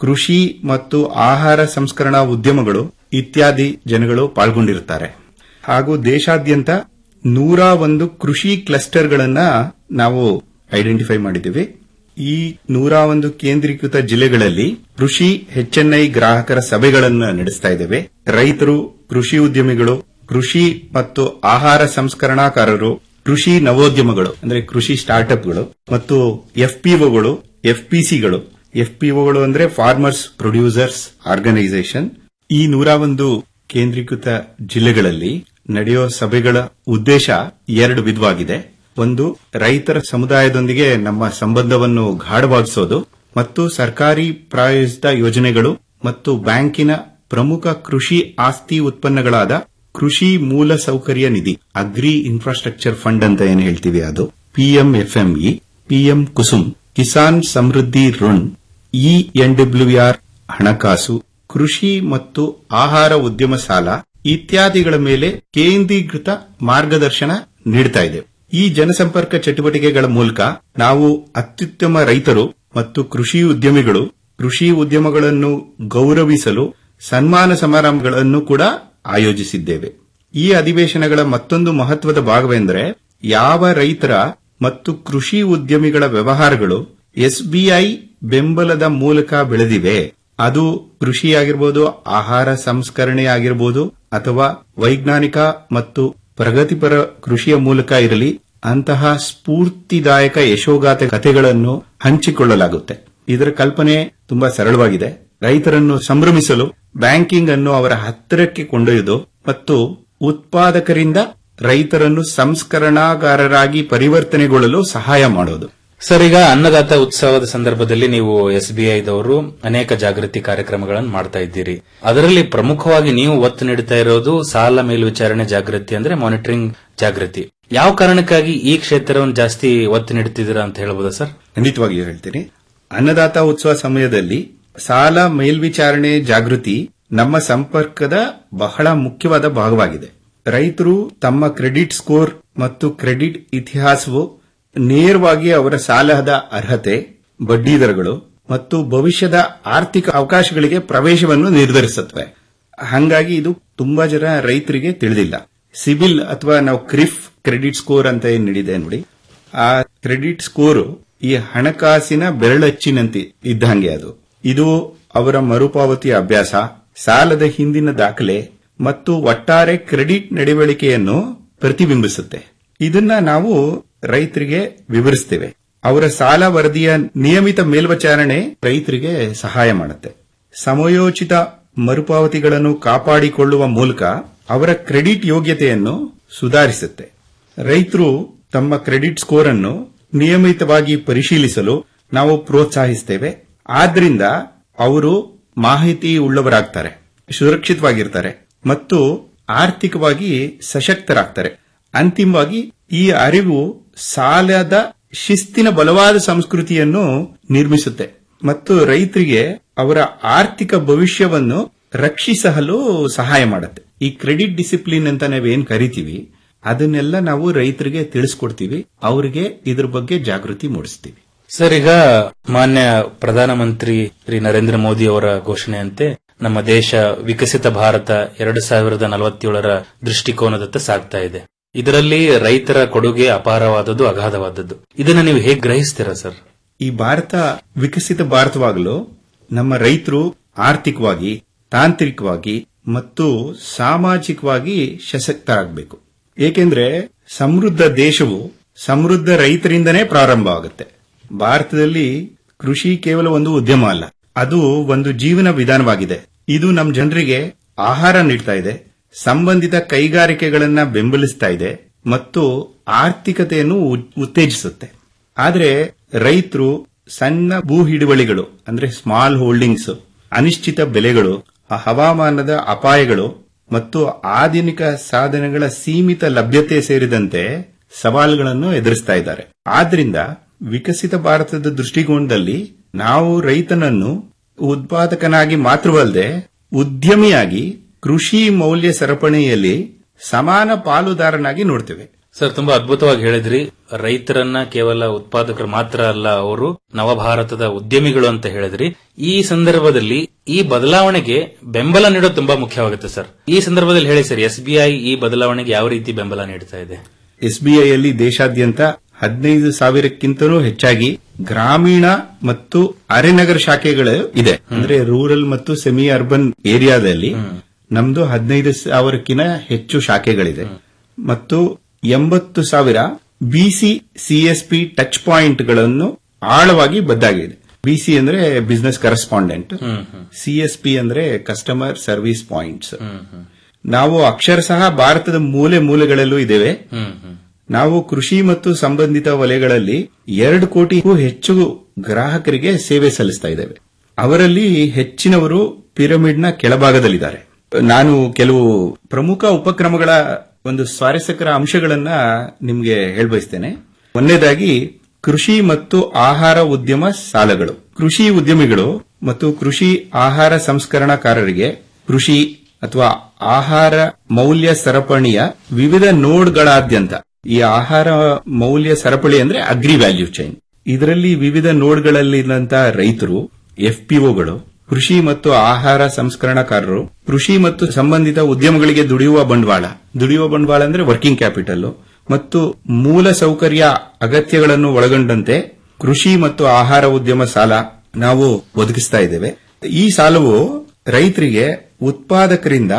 ಕೃಷಿ ಮತ್ತು ಆಹಾರ ಸಂಸ್ಕರಣಾ ಉದ್ಯಮಗಳು ಇತ್ಯಾದಿ ಜನಗಳು ಪಾಲ್ಗೊಂಡಿರುತ್ತಾರೆ ಹಾಗೂ ದೇಶಾದ್ಯಂತ ನೂರ ಒಂದು ಕೃಷಿ ಕ್ಲಸ್ಟರ್ಗಳನ್ನ ನಾವು ಐಡೆಂಟಿಫೈ ಮಾಡಿದ್ದೀವಿ ಈ ನೂರ ಒಂದು ಕೇಂದ್ರೀಕೃತ ಜಿಲ್ಲೆಗಳಲ್ಲಿ ಕೃಷಿ ಎಚ್ಎನ್ಐ ಗ್ರಾಹಕರ ಸಭೆಗಳನ್ನು ನಡೆಸ್ತಾ ಇದ್ದೇವೆ ರೈತರು ಕೃಷಿ ಉದ್ಯಮಿಗಳು ಕೃಷಿ ಮತ್ತು ಆಹಾರ ಸಂಸ್ಕರಣಾಕಾರರು ಕೃಷಿ ನವೋದ್ಯಮಗಳು ಅಂದ್ರೆ ಕೃಷಿ ಸ್ಟಾರ್ಟ್ಅಪ್ಗಳು ಮತ್ತು ಎಫ್ಪಿಒಗಳು ಎಫ್ಪಿಸಿಗಳು ಎಫ್ಪಿಒಗಳು ಅಂದ್ರೆ ಫಾರ್ಮರ್ಸ್ ಪ್ರೊಡ್ಯೂಸರ್ಸ್ ಆರ್ಗನೈಸೇಷನ್ ಈ ನೂರ ಒಂದು ಕೇಂದ್ರೀಕೃತ ಜಿಲ್ಲೆಗಳಲ್ಲಿ ನಡೆಯುವ ಸಭೆಗಳ ಉದ್ದೇಶ ಎರಡು ವಿಧವಾಗಿದೆ ಒಂದು ರೈತರ ಸಮುದಾಯದೊಂದಿಗೆ ನಮ್ಮ ಸಂಬಂಧವನ್ನು ಗಾಢವಾಗಿಸೋದು ಮತ್ತು ಸರ್ಕಾರಿ ಪ್ರಾಯೋಜಿತ ಯೋಜನೆಗಳು ಮತ್ತು ಬ್ಯಾಂಕಿನ ಪ್ರಮುಖ ಕೃಷಿ ಆಸ್ತಿ ಉತ್ಪನ್ನಗಳಾದ ಕೃಷಿ ಮೂಲ ಸೌಕರ್ಯ ನಿಧಿ ಅಗ್ರಿ ಇನ್ಫ್ರಾಸ್ಟ್ರಕ್ಚರ್ ಫಂಡ್ ಅಂತ ಏನ್ ಹೇಳ್ತೀವಿ ಅದು ಪಿಎಂಎಫ್ಎಂಇ ಪಿಎಂ ಕುಸುಮ್ ಕಿಸಾನ್ ಸಮೃದ್ಧಿ ಋಣ್ ಇಎನ್ಡಬ್ಲ್ಯೂಆರ್ ಹಣಕಾಸು ಕೃಷಿ ಮತ್ತು ಆಹಾರ ಉದ್ಯಮ ಸಾಲ ಇತ್ಯಾದಿಗಳ ಮೇಲೆ ಕೇಂದ್ರೀಕೃತ ಮಾರ್ಗದರ್ಶನ ನೀಡ್ತಾ ಇದೆ ಈ ಜನಸಂಪರ್ಕ ಚಟುವಟಿಕೆಗಳ ಮೂಲಕ ನಾವು ಅತ್ಯುತ್ತಮ ರೈತರು ಮತ್ತು ಕೃಷಿ ಉದ್ಯಮಿಗಳು ಕೃಷಿ ಉದ್ಯಮಗಳನ್ನು ಗೌರವಿಸಲು ಸನ್ಮಾನ ಸಮಾರಂಭಗಳನ್ನು ಕೂಡ ಆಯೋಜಿಸಿದ್ದೇವೆ ಈ ಅಧಿವೇಶನಗಳ ಮತ್ತೊಂದು ಮಹತ್ವದ ಭಾಗವೆಂದರೆ ಯಾವ ರೈತರ ಮತ್ತು ಕೃಷಿ ಉದ್ಯಮಿಗಳ ವ್ಯವಹಾರಗಳು ಎಸ್ಬಿಐ ಬೆಂಬಲದ ಮೂಲಕ ಬೆಳೆದಿವೆ ಅದು ಕೃಷಿಯಾಗಿರ್ಬೋದು ಆಹಾರ ಸಂಸ್ಕರಣೆ ಆಗಿರಬಹುದು ಅಥವಾ ವೈಜ್ಞಾನಿಕ ಮತ್ತು ಪ್ರಗತಿಪರ ಕೃಷಿಯ ಮೂಲಕ ಇರಲಿ ಅಂತಹ ಸ್ಫೂರ್ತಿದಾಯಕ ಯಶೋಗಾಥ ಕಥೆಗಳನ್ನು ಹಂಚಿಕೊಳ್ಳಲಾಗುತ್ತೆ ಇದರ ಕಲ್ಪನೆ ತುಂಬಾ ಸರಳವಾಗಿದೆ ರೈತರನ್ನು ಸಂಭ್ರಮಿಸಲು ಬ್ಯಾಂಕಿಂಗ್ ಅನ್ನು ಅವರ ಹತ್ತಿರಕ್ಕೆ ಕೊಂಡೊಯ್ದು ಮತ್ತು ಉತ್ಪಾದಕರಿಂದ ರೈತರನ್ನು ಸಂಸ್ಕರಣಾಗಾರರಾಗಿ ಪರಿವರ್ತನೆಗೊಳ್ಳಲು ಸಹಾಯ ಮಾಡೋದು ಸರ್ ಈಗ ಅನ್ನದಾತ ಉತ್ಸವದ ಸಂದರ್ಭದಲ್ಲಿ ನೀವು ಎಸ್ಬಿಐದವರು ಅನೇಕ ಜಾಗೃತಿ ಕಾರ್ಯಕ್ರಮಗಳನ್ನು ಮಾಡ್ತಾ ಇದ್ದೀರಿ ಅದರಲ್ಲಿ ಪ್ರಮುಖವಾಗಿ ನೀವು ಒತ್ತು ನೀಡುತ್ತಾ ಇರೋದು ಸಾಲ ಮೇಲ್ವಿಚಾರಣೆ ಜಾಗೃತಿ ಅಂದ್ರೆ ಮಾನಿಟರಿಂಗ್ ಜಾಗೃತಿ ಯಾವ ಕಾರಣಕ್ಕಾಗಿ ಈ ಕ್ಷೇತ್ರವನ್ನು ಜಾಸ್ತಿ ಒತ್ತು ನೀಡುತ್ತಿದ್ದೀರಾ ಅಂತ ಹೇಳ್ಬೋದಾ ಸರ್ ಖಂಡಿತವಾಗಿಯೂ ಹೇಳ್ತೀನಿ ಅನ್ನದಾತ ಉತ್ಸವ ಸಮಯದಲ್ಲಿ ಸಾಲ ಮೇಲ್ವಿಚಾರಣೆ ಜಾಗೃತಿ ನಮ್ಮ ಸಂಪರ್ಕದ ಬಹಳ ಮುಖ್ಯವಾದ ಭಾಗವಾಗಿದೆ ರೈತರು ತಮ್ಮ ಕ್ರೆಡಿಟ್ ಸ್ಕೋರ್ ಮತ್ತು ಕ್ರೆಡಿಟ್ ಇತಿಹಾಸವು ನೇರವಾಗಿ ಅವರ ಸಾಲದ ಅರ್ಹತೆ ಬಡ್ಡಿ ದರಗಳು ಮತ್ತು ಭವಿಷ್ಯದ ಆರ್ಥಿಕ ಅವಕಾಶಗಳಿಗೆ ಪ್ರವೇಶವನ್ನು ನಿರ್ಧರಿಸುತ್ತವೆ ಹಾಗಾಗಿ ಇದು ತುಂಬಾ ಜನ ರೈತರಿಗೆ ತಿಳಿದಿಲ್ಲ ಸಿಬಿಲ್ ಅಥವಾ ನಾವು ಕ್ರಿಫ್ ಕ್ರೆಡಿಟ್ ಸ್ಕೋರ್ ಅಂತ ಏನ್ ನೀಡಿದೆ ನೋಡಿ ಆ ಕ್ರೆಡಿಟ್ ಸ್ಕೋರ್ ಈ ಹಣಕಾಸಿನ ಬೆರಳಚ್ಚಿನಂತೆ ಇದ್ದಂಗೆ ಅದು ಇದು ಅವರ ಮರುಪಾವತಿ ಅಭ್ಯಾಸ ಸಾಲದ ಹಿಂದಿನ ದಾಖಲೆ ಮತ್ತು ಒಟ್ಟಾರೆ ಕ್ರೆಡಿಟ್ ನಡವಳಿಕೆಯನ್ನು ಪ್ರತಿಬಿಂಬಿಸುತ್ತೆ ಇದನ್ನ ನಾವು ರೈತರಿಗೆ ವಿವರಿಸ್ತೇವೆ ಅವರ ಸಾಲ ವರದಿಯ ನಿಯಮಿತ ಮೇಲ್ವಿಚಾರಣೆ ರೈತರಿಗೆ ಸಹಾಯ ಮಾಡುತ್ತೆ ಸಮಯೋಚಿತ ಮರುಪಾವತಿಗಳನ್ನು ಕಾಪಾಡಿಕೊಳ್ಳುವ ಮೂಲಕ ಅವರ ಕ್ರೆಡಿಟ್ ಯೋಗ್ಯತೆಯನ್ನು ಸುಧಾರಿಸುತ್ತೆ ರೈತರು ತಮ್ಮ ಕ್ರೆಡಿಟ್ ಸ್ಕೋರ್ ಅನ್ನು ನಿಯಮಿತವಾಗಿ ಪರಿಶೀಲಿಸಲು ನಾವು ಪ್ರೋತ್ಸಾಹಿಸ್ತೇವೆ ಆದ್ರಿಂದ ಅವರು ಮಾಹಿತಿ ಉಳ್ಳವರಾಗ್ತಾರೆ ಸುರಕ್ಷಿತವಾಗಿರ್ತಾರೆ ಮತ್ತು ಆರ್ಥಿಕವಾಗಿ ಸಶಕ್ತರಾಗ್ತಾರೆ ಅಂತಿಮವಾಗಿ ಈ ಅರಿವು ಸಾಲದ ಶಿಸ್ತಿನ ಬಲವಾದ ಸಂಸ್ಕೃತಿಯನ್ನು ನಿರ್ಮಿಸುತ್ತೆ ಮತ್ತು ರೈತರಿಗೆ ಅವರ ಆರ್ಥಿಕ ಭವಿಷ್ಯವನ್ನು ರಕ್ಷಿಸಲು ಸಹಾಯ ಮಾಡುತ್ತೆ ಈ ಕ್ರೆಡಿಟ್ ಡಿಸಿಪ್ಲಿನ್ ಅಂತ ನಾವೇನ್ ಕರಿತೀವಿ ಅದನ್ನೆಲ್ಲ ನಾವು ರೈತರಿಗೆ ತಿಳಿಸ್ಕೊಡ್ತೀವಿ ಅವರಿಗೆ ಇದ್ರ ಬಗ್ಗೆ ಜಾಗೃತಿ ಮೂಡಿಸ್ತೀವಿ ಸರ್ ಈಗ ಮಾನ್ಯ ಪ್ರಧಾನಮಂತ್ರಿ ಶ್ರೀ ನರೇಂದ್ರ ಮೋದಿ ಅವರ ಘೋಷಣೆಯಂತೆ ನಮ್ಮ ದೇಶ ವಿಕಸಿತ ಭಾರತ ಎರಡು ಸಾವಿರದ ನಲವತ್ತೇಳರ ದೃಷ್ಟಿಕೋನದತ್ತ ಸಾಗ್ತಾ ಇದೆ ಇದರಲ್ಲಿ ರೈತರ ಕೊಡುಗೆ ಅಪಾರವಾದದ್ದು ಅಗಾಧವಾದದ್ದು ಇದನ್ನ ನೀವು ಹೇಗೆ ಗ್ರಹಿಸ್ತೀರಾ ಸರ್ ಈ ಭಾರತ ವಿಕಸಿತ ಭಾರತವಾಗಲು ನಮ್ಮ ರೈತರು ಆರ್ಥಿಕವಾಗಿ ತಾಂತ್ರಿಕವಾಗಿ ಮತ್ತು ಸಾಮಾಜಿಕವಾಗಿ ಸಶಕ್ತರಾಗಬೇಕು ಏಕೆಂದ್ರೆ ಸಮೃದ್ಧ ದೇಶವು ಸಮೃದ್ಧ ರೈತರಿಂದನೇ ಪ್ರಾರಂಭ ಆಗುತ್ತೆ ಭಾರತದಲ್ಲಿ ಕೃಷಿ ಕೇವಲ ಒಂದು ಉದ್ಯಮ ಅಲ್ಲ ಅದು ಒಂದು ಜೀವನ ವಿಧಾನವಾಗಿದೆ ಇದು ನಮ್ಮ ಜನರಿಗೆ ಆಹಾರ ನೀಡ್ತಾ ಇದೆ ಸಂಬಂಧಿತ ಕೈಗಾರಿಕೆಗಳನ್ನ ಬೆಂಬಲಿಸ್ತಾ ಇದೆ ಮತ್ತು ಆರ್ಥಿಕತೆಯನ್ನು ಉ- ಉತ್ತೇಜಿಸುತ್ತೆ ಆದರೆ ರೈತರು ಸಣ್ಣ ಭೂ ಹಿಡುವಳಿಗಳು ಅಂದ್ರೆ ಸ್ಮಾಲ್ ಹೋಲ್ಡಿಂಗ್ಸ್ ಅನಿಶ್ಚಿತ ಬೆಲೆಗಳು ಆ ಹವಾಮಾನದ ಅಪಾಯಗಳು ಮತ್ತು ಆಧುನಿಕ ಸಾಧನಗಳ ಸೀಮಿತ ಲಭ್ಯತೆ ಸೇರಿದಂತೆ ಸವಾಲುಗಳನ್ನು ಎದುರಿಸ್ತಾ ಇದ್ದಾರೆ ಆದ್ರಿಂದ ವಿಕಸಿತ ಭಾರತದ ದೃಷ್ಟಿಕೋನದಲ್ಲಿ ನಾವು ರೈತನನ್ನು ಉತ್ಪಾದಕನಾಗಿ ಮಾತ್ರವಲ್ಲದೆ ಉದ್ಯಮಿಯಾಗಿ ಕೃಷಿ ಮೌಲ್ಯ ಸರಪಣಿಯಲ್ಲಿ ಸಮಾನ ಪಾಲುದಾರನಾಗಿ ನೋಡ್ತೇವೆ ಸರ್ ತುಂಬಾ ಅದ್ಭುತವಾಗಿ ಹೇಳಿದ್ರಿ ರೈತರನ್ನ ಕೇವಲ ಉತ್ಪಾದಕರು ಮಾತ್ರ ಅಲ್ಲ ಅವರು ನವಭಾರತದ ಉದ್ಯಮಿಗಳು ಅಂತ ಹೇಳಿದ್ರಿ ಈ ಸಂದರ್ಭದಲ್ಲಿ ಈ ಬದಲಾವಣೆಗೆ ಬೆಂಬಲ ನೀಡೋದು ತುಂಬಾ ಮುಖ್ಯವಾಗುತ್ತೆ ಸರ್ ಈ ಸಂದರ್ಭದಲ್ಲಿ ಹೇಳಿ ಸರ್ ಎಸ್ಬಿಐ ಈ ಬದಲಾವಣೆಗೆ ಯಾವ ರೀತಿ ಬೆಂಬಲ ನೀಡ್ತಾ ಇದೆ ಎಸ್ಬಿಐ ಅಲ್ಲಿ ದೇಶಾದ್ಯಂತ ಹದಿನೈದು ಸಾವಿರಕ್ಕಿಂತಲೂ ಹೆಚ್ಚಾಗಿ ಗ್ರಾಮೀಣ ಮತ್ತು ಅರೆನಗರ ಶಾಖೆಗಳು ಇದೆ ಅಂದ್ರೆ ರೂರಲ್ ಮತ್ತು ಸೆಮಿ ಅರ್ಬನ್ ಏರಿಯಾದಲ್ಲಿ ನಮ್ದು ಹದಿನೈದು ಸಾವಿರಕ್ಕಿಂತ ಹೆಚ್ಚು ಶಾಖೆಗಳಿದೆ ಮತ್ತು ಎಂಬತ್ತು ಸಾವಿರ ಬಿಸಿ ಸಿಎಸ್ಪಿ ಟಚ್ ಪಾಯಿಂಟ್ಗಳನ್ನು ಆಳವಾಗಿ ಬದ್ದಾಗಿದೆ ಬಿಸಿ ಅಂದ್ರೆ ಬಿಸಿನೆಸ್ ಕರೆಸ್ಪಾಂಡೆಂಟ್ ಸಿಎಸ್ಪಿ ಅಂದ್ರೆ ಕಸ್ಟಮರ್ ಸರ್ವಿಸ್ ಪಾಯಿಂಟ್ಸ್ ನಾವು ಅಕ್ಷರಶಃ ಭಾರತದ ಮೂಲೆ ಮೂಲೆಗಳಲ್ಲೂ ಇದ್ದೇವೆ ನಾವು ಕೃಷಿ ಮತ್ತು ಸಂಬಂಧಿತ ವಲಯಗಳಲ್ಲಿ ಎರಡು ಕೋಟಿಗೂ ಹೆಚ್ಚು ಗ್ರಾಹಕರಿಗೆ ಸೇವೆ ಸಲ್ಲಿಸ್ತಾ ಇದ್ದೇವೆ ಅವರಲ್ಲಿ ಹೆಚ್ಚಿನವರು ಪಿರಮಿಡ್ನ ಕೆಳಭಾಗದಲ್ಲಿದ್ದಾರೆ ನಾನು ಕೆಲವು ಪ್ರಮುಖ ಉಪಕ್ರಮಗಳ ಒಂದು ಸ್ವಾರಸ್ಯಕರ ಅಂಶಗಳನ್ನ ನಿಮಗೆ ಹೇಳ್ಬಯಸ್ತೇನೆ ಒಂದನೇದಾಗಿ ಕೃಷಿ ಮತ್ತು ಆಹಾರ ಉದ್ಯಮ ಸಾಲಗಳು ಕೃಷಿ ಉದ್ಯಮಿಗಳು ಮತ್ತು ಕೃಷಿ ಆಹಾರ ಸಂಸ್ಕರಣಾಕಾರರಿಗೆ ಕೃಷಿ ಅಥವಾ ಆಹಾರ ಮೌಲ್ಯ ಸರಪಣಿಯ ವಿವಿಧ ನೋಡ್ಗಳಾದ್ಯಂತ ಈ ಆಹಾರ ಮೌಲ್ಯ ಸರಪಳಿ ಅಂದ್ರೆ ಅಗ್ರಿ ವ್ಯಾಲ್ಯೂ ಚೈನ್ ಇದರಲ್ಲಿ ವಿವಿಧ ನೋಡ್ಗಳಲ್ಲಿದ್ದಂತಹ ರೈತರು ಎಫ್ಪಿಒಗಳು ಕೃಷಿ ಮತ್ತು ಆಹಾರ ಸಂಸ್ಕರಣಾಕಾರರು ಕೃಷಿ ಮತ್ತು ಸಂಬಂಧಿತ ಉದ್ಯಮಗಳಿಗೆ ದುಡಿಯುವ ಬಂಡವಾಳ ದುಡಿಯುವ ಬಂಡವಾಳ ಅಂದ್ರೆ ವರ್ಕಿಂಗ್ ಕ್ಯಾಪಿಟಲ್ ಮತ್ತು ಮೂಲ ಸೌಕರ್ಯ ಅಗತ್ಯಗಳನ್ನು ಒಳಗೊಂಡಂತೆ ಕೃಷಿ ಮತ್ತು ಆಹಾರ ಉದ್ಯಮ ಸಾಲ ನಾವು ಒದಗಿಸ್ತಾ ಇದ್ದೇವೆ ಈ ಸಾಲವು ರೈತರಿಗೆ ಉತ್ಪಾದಕರಿಂದ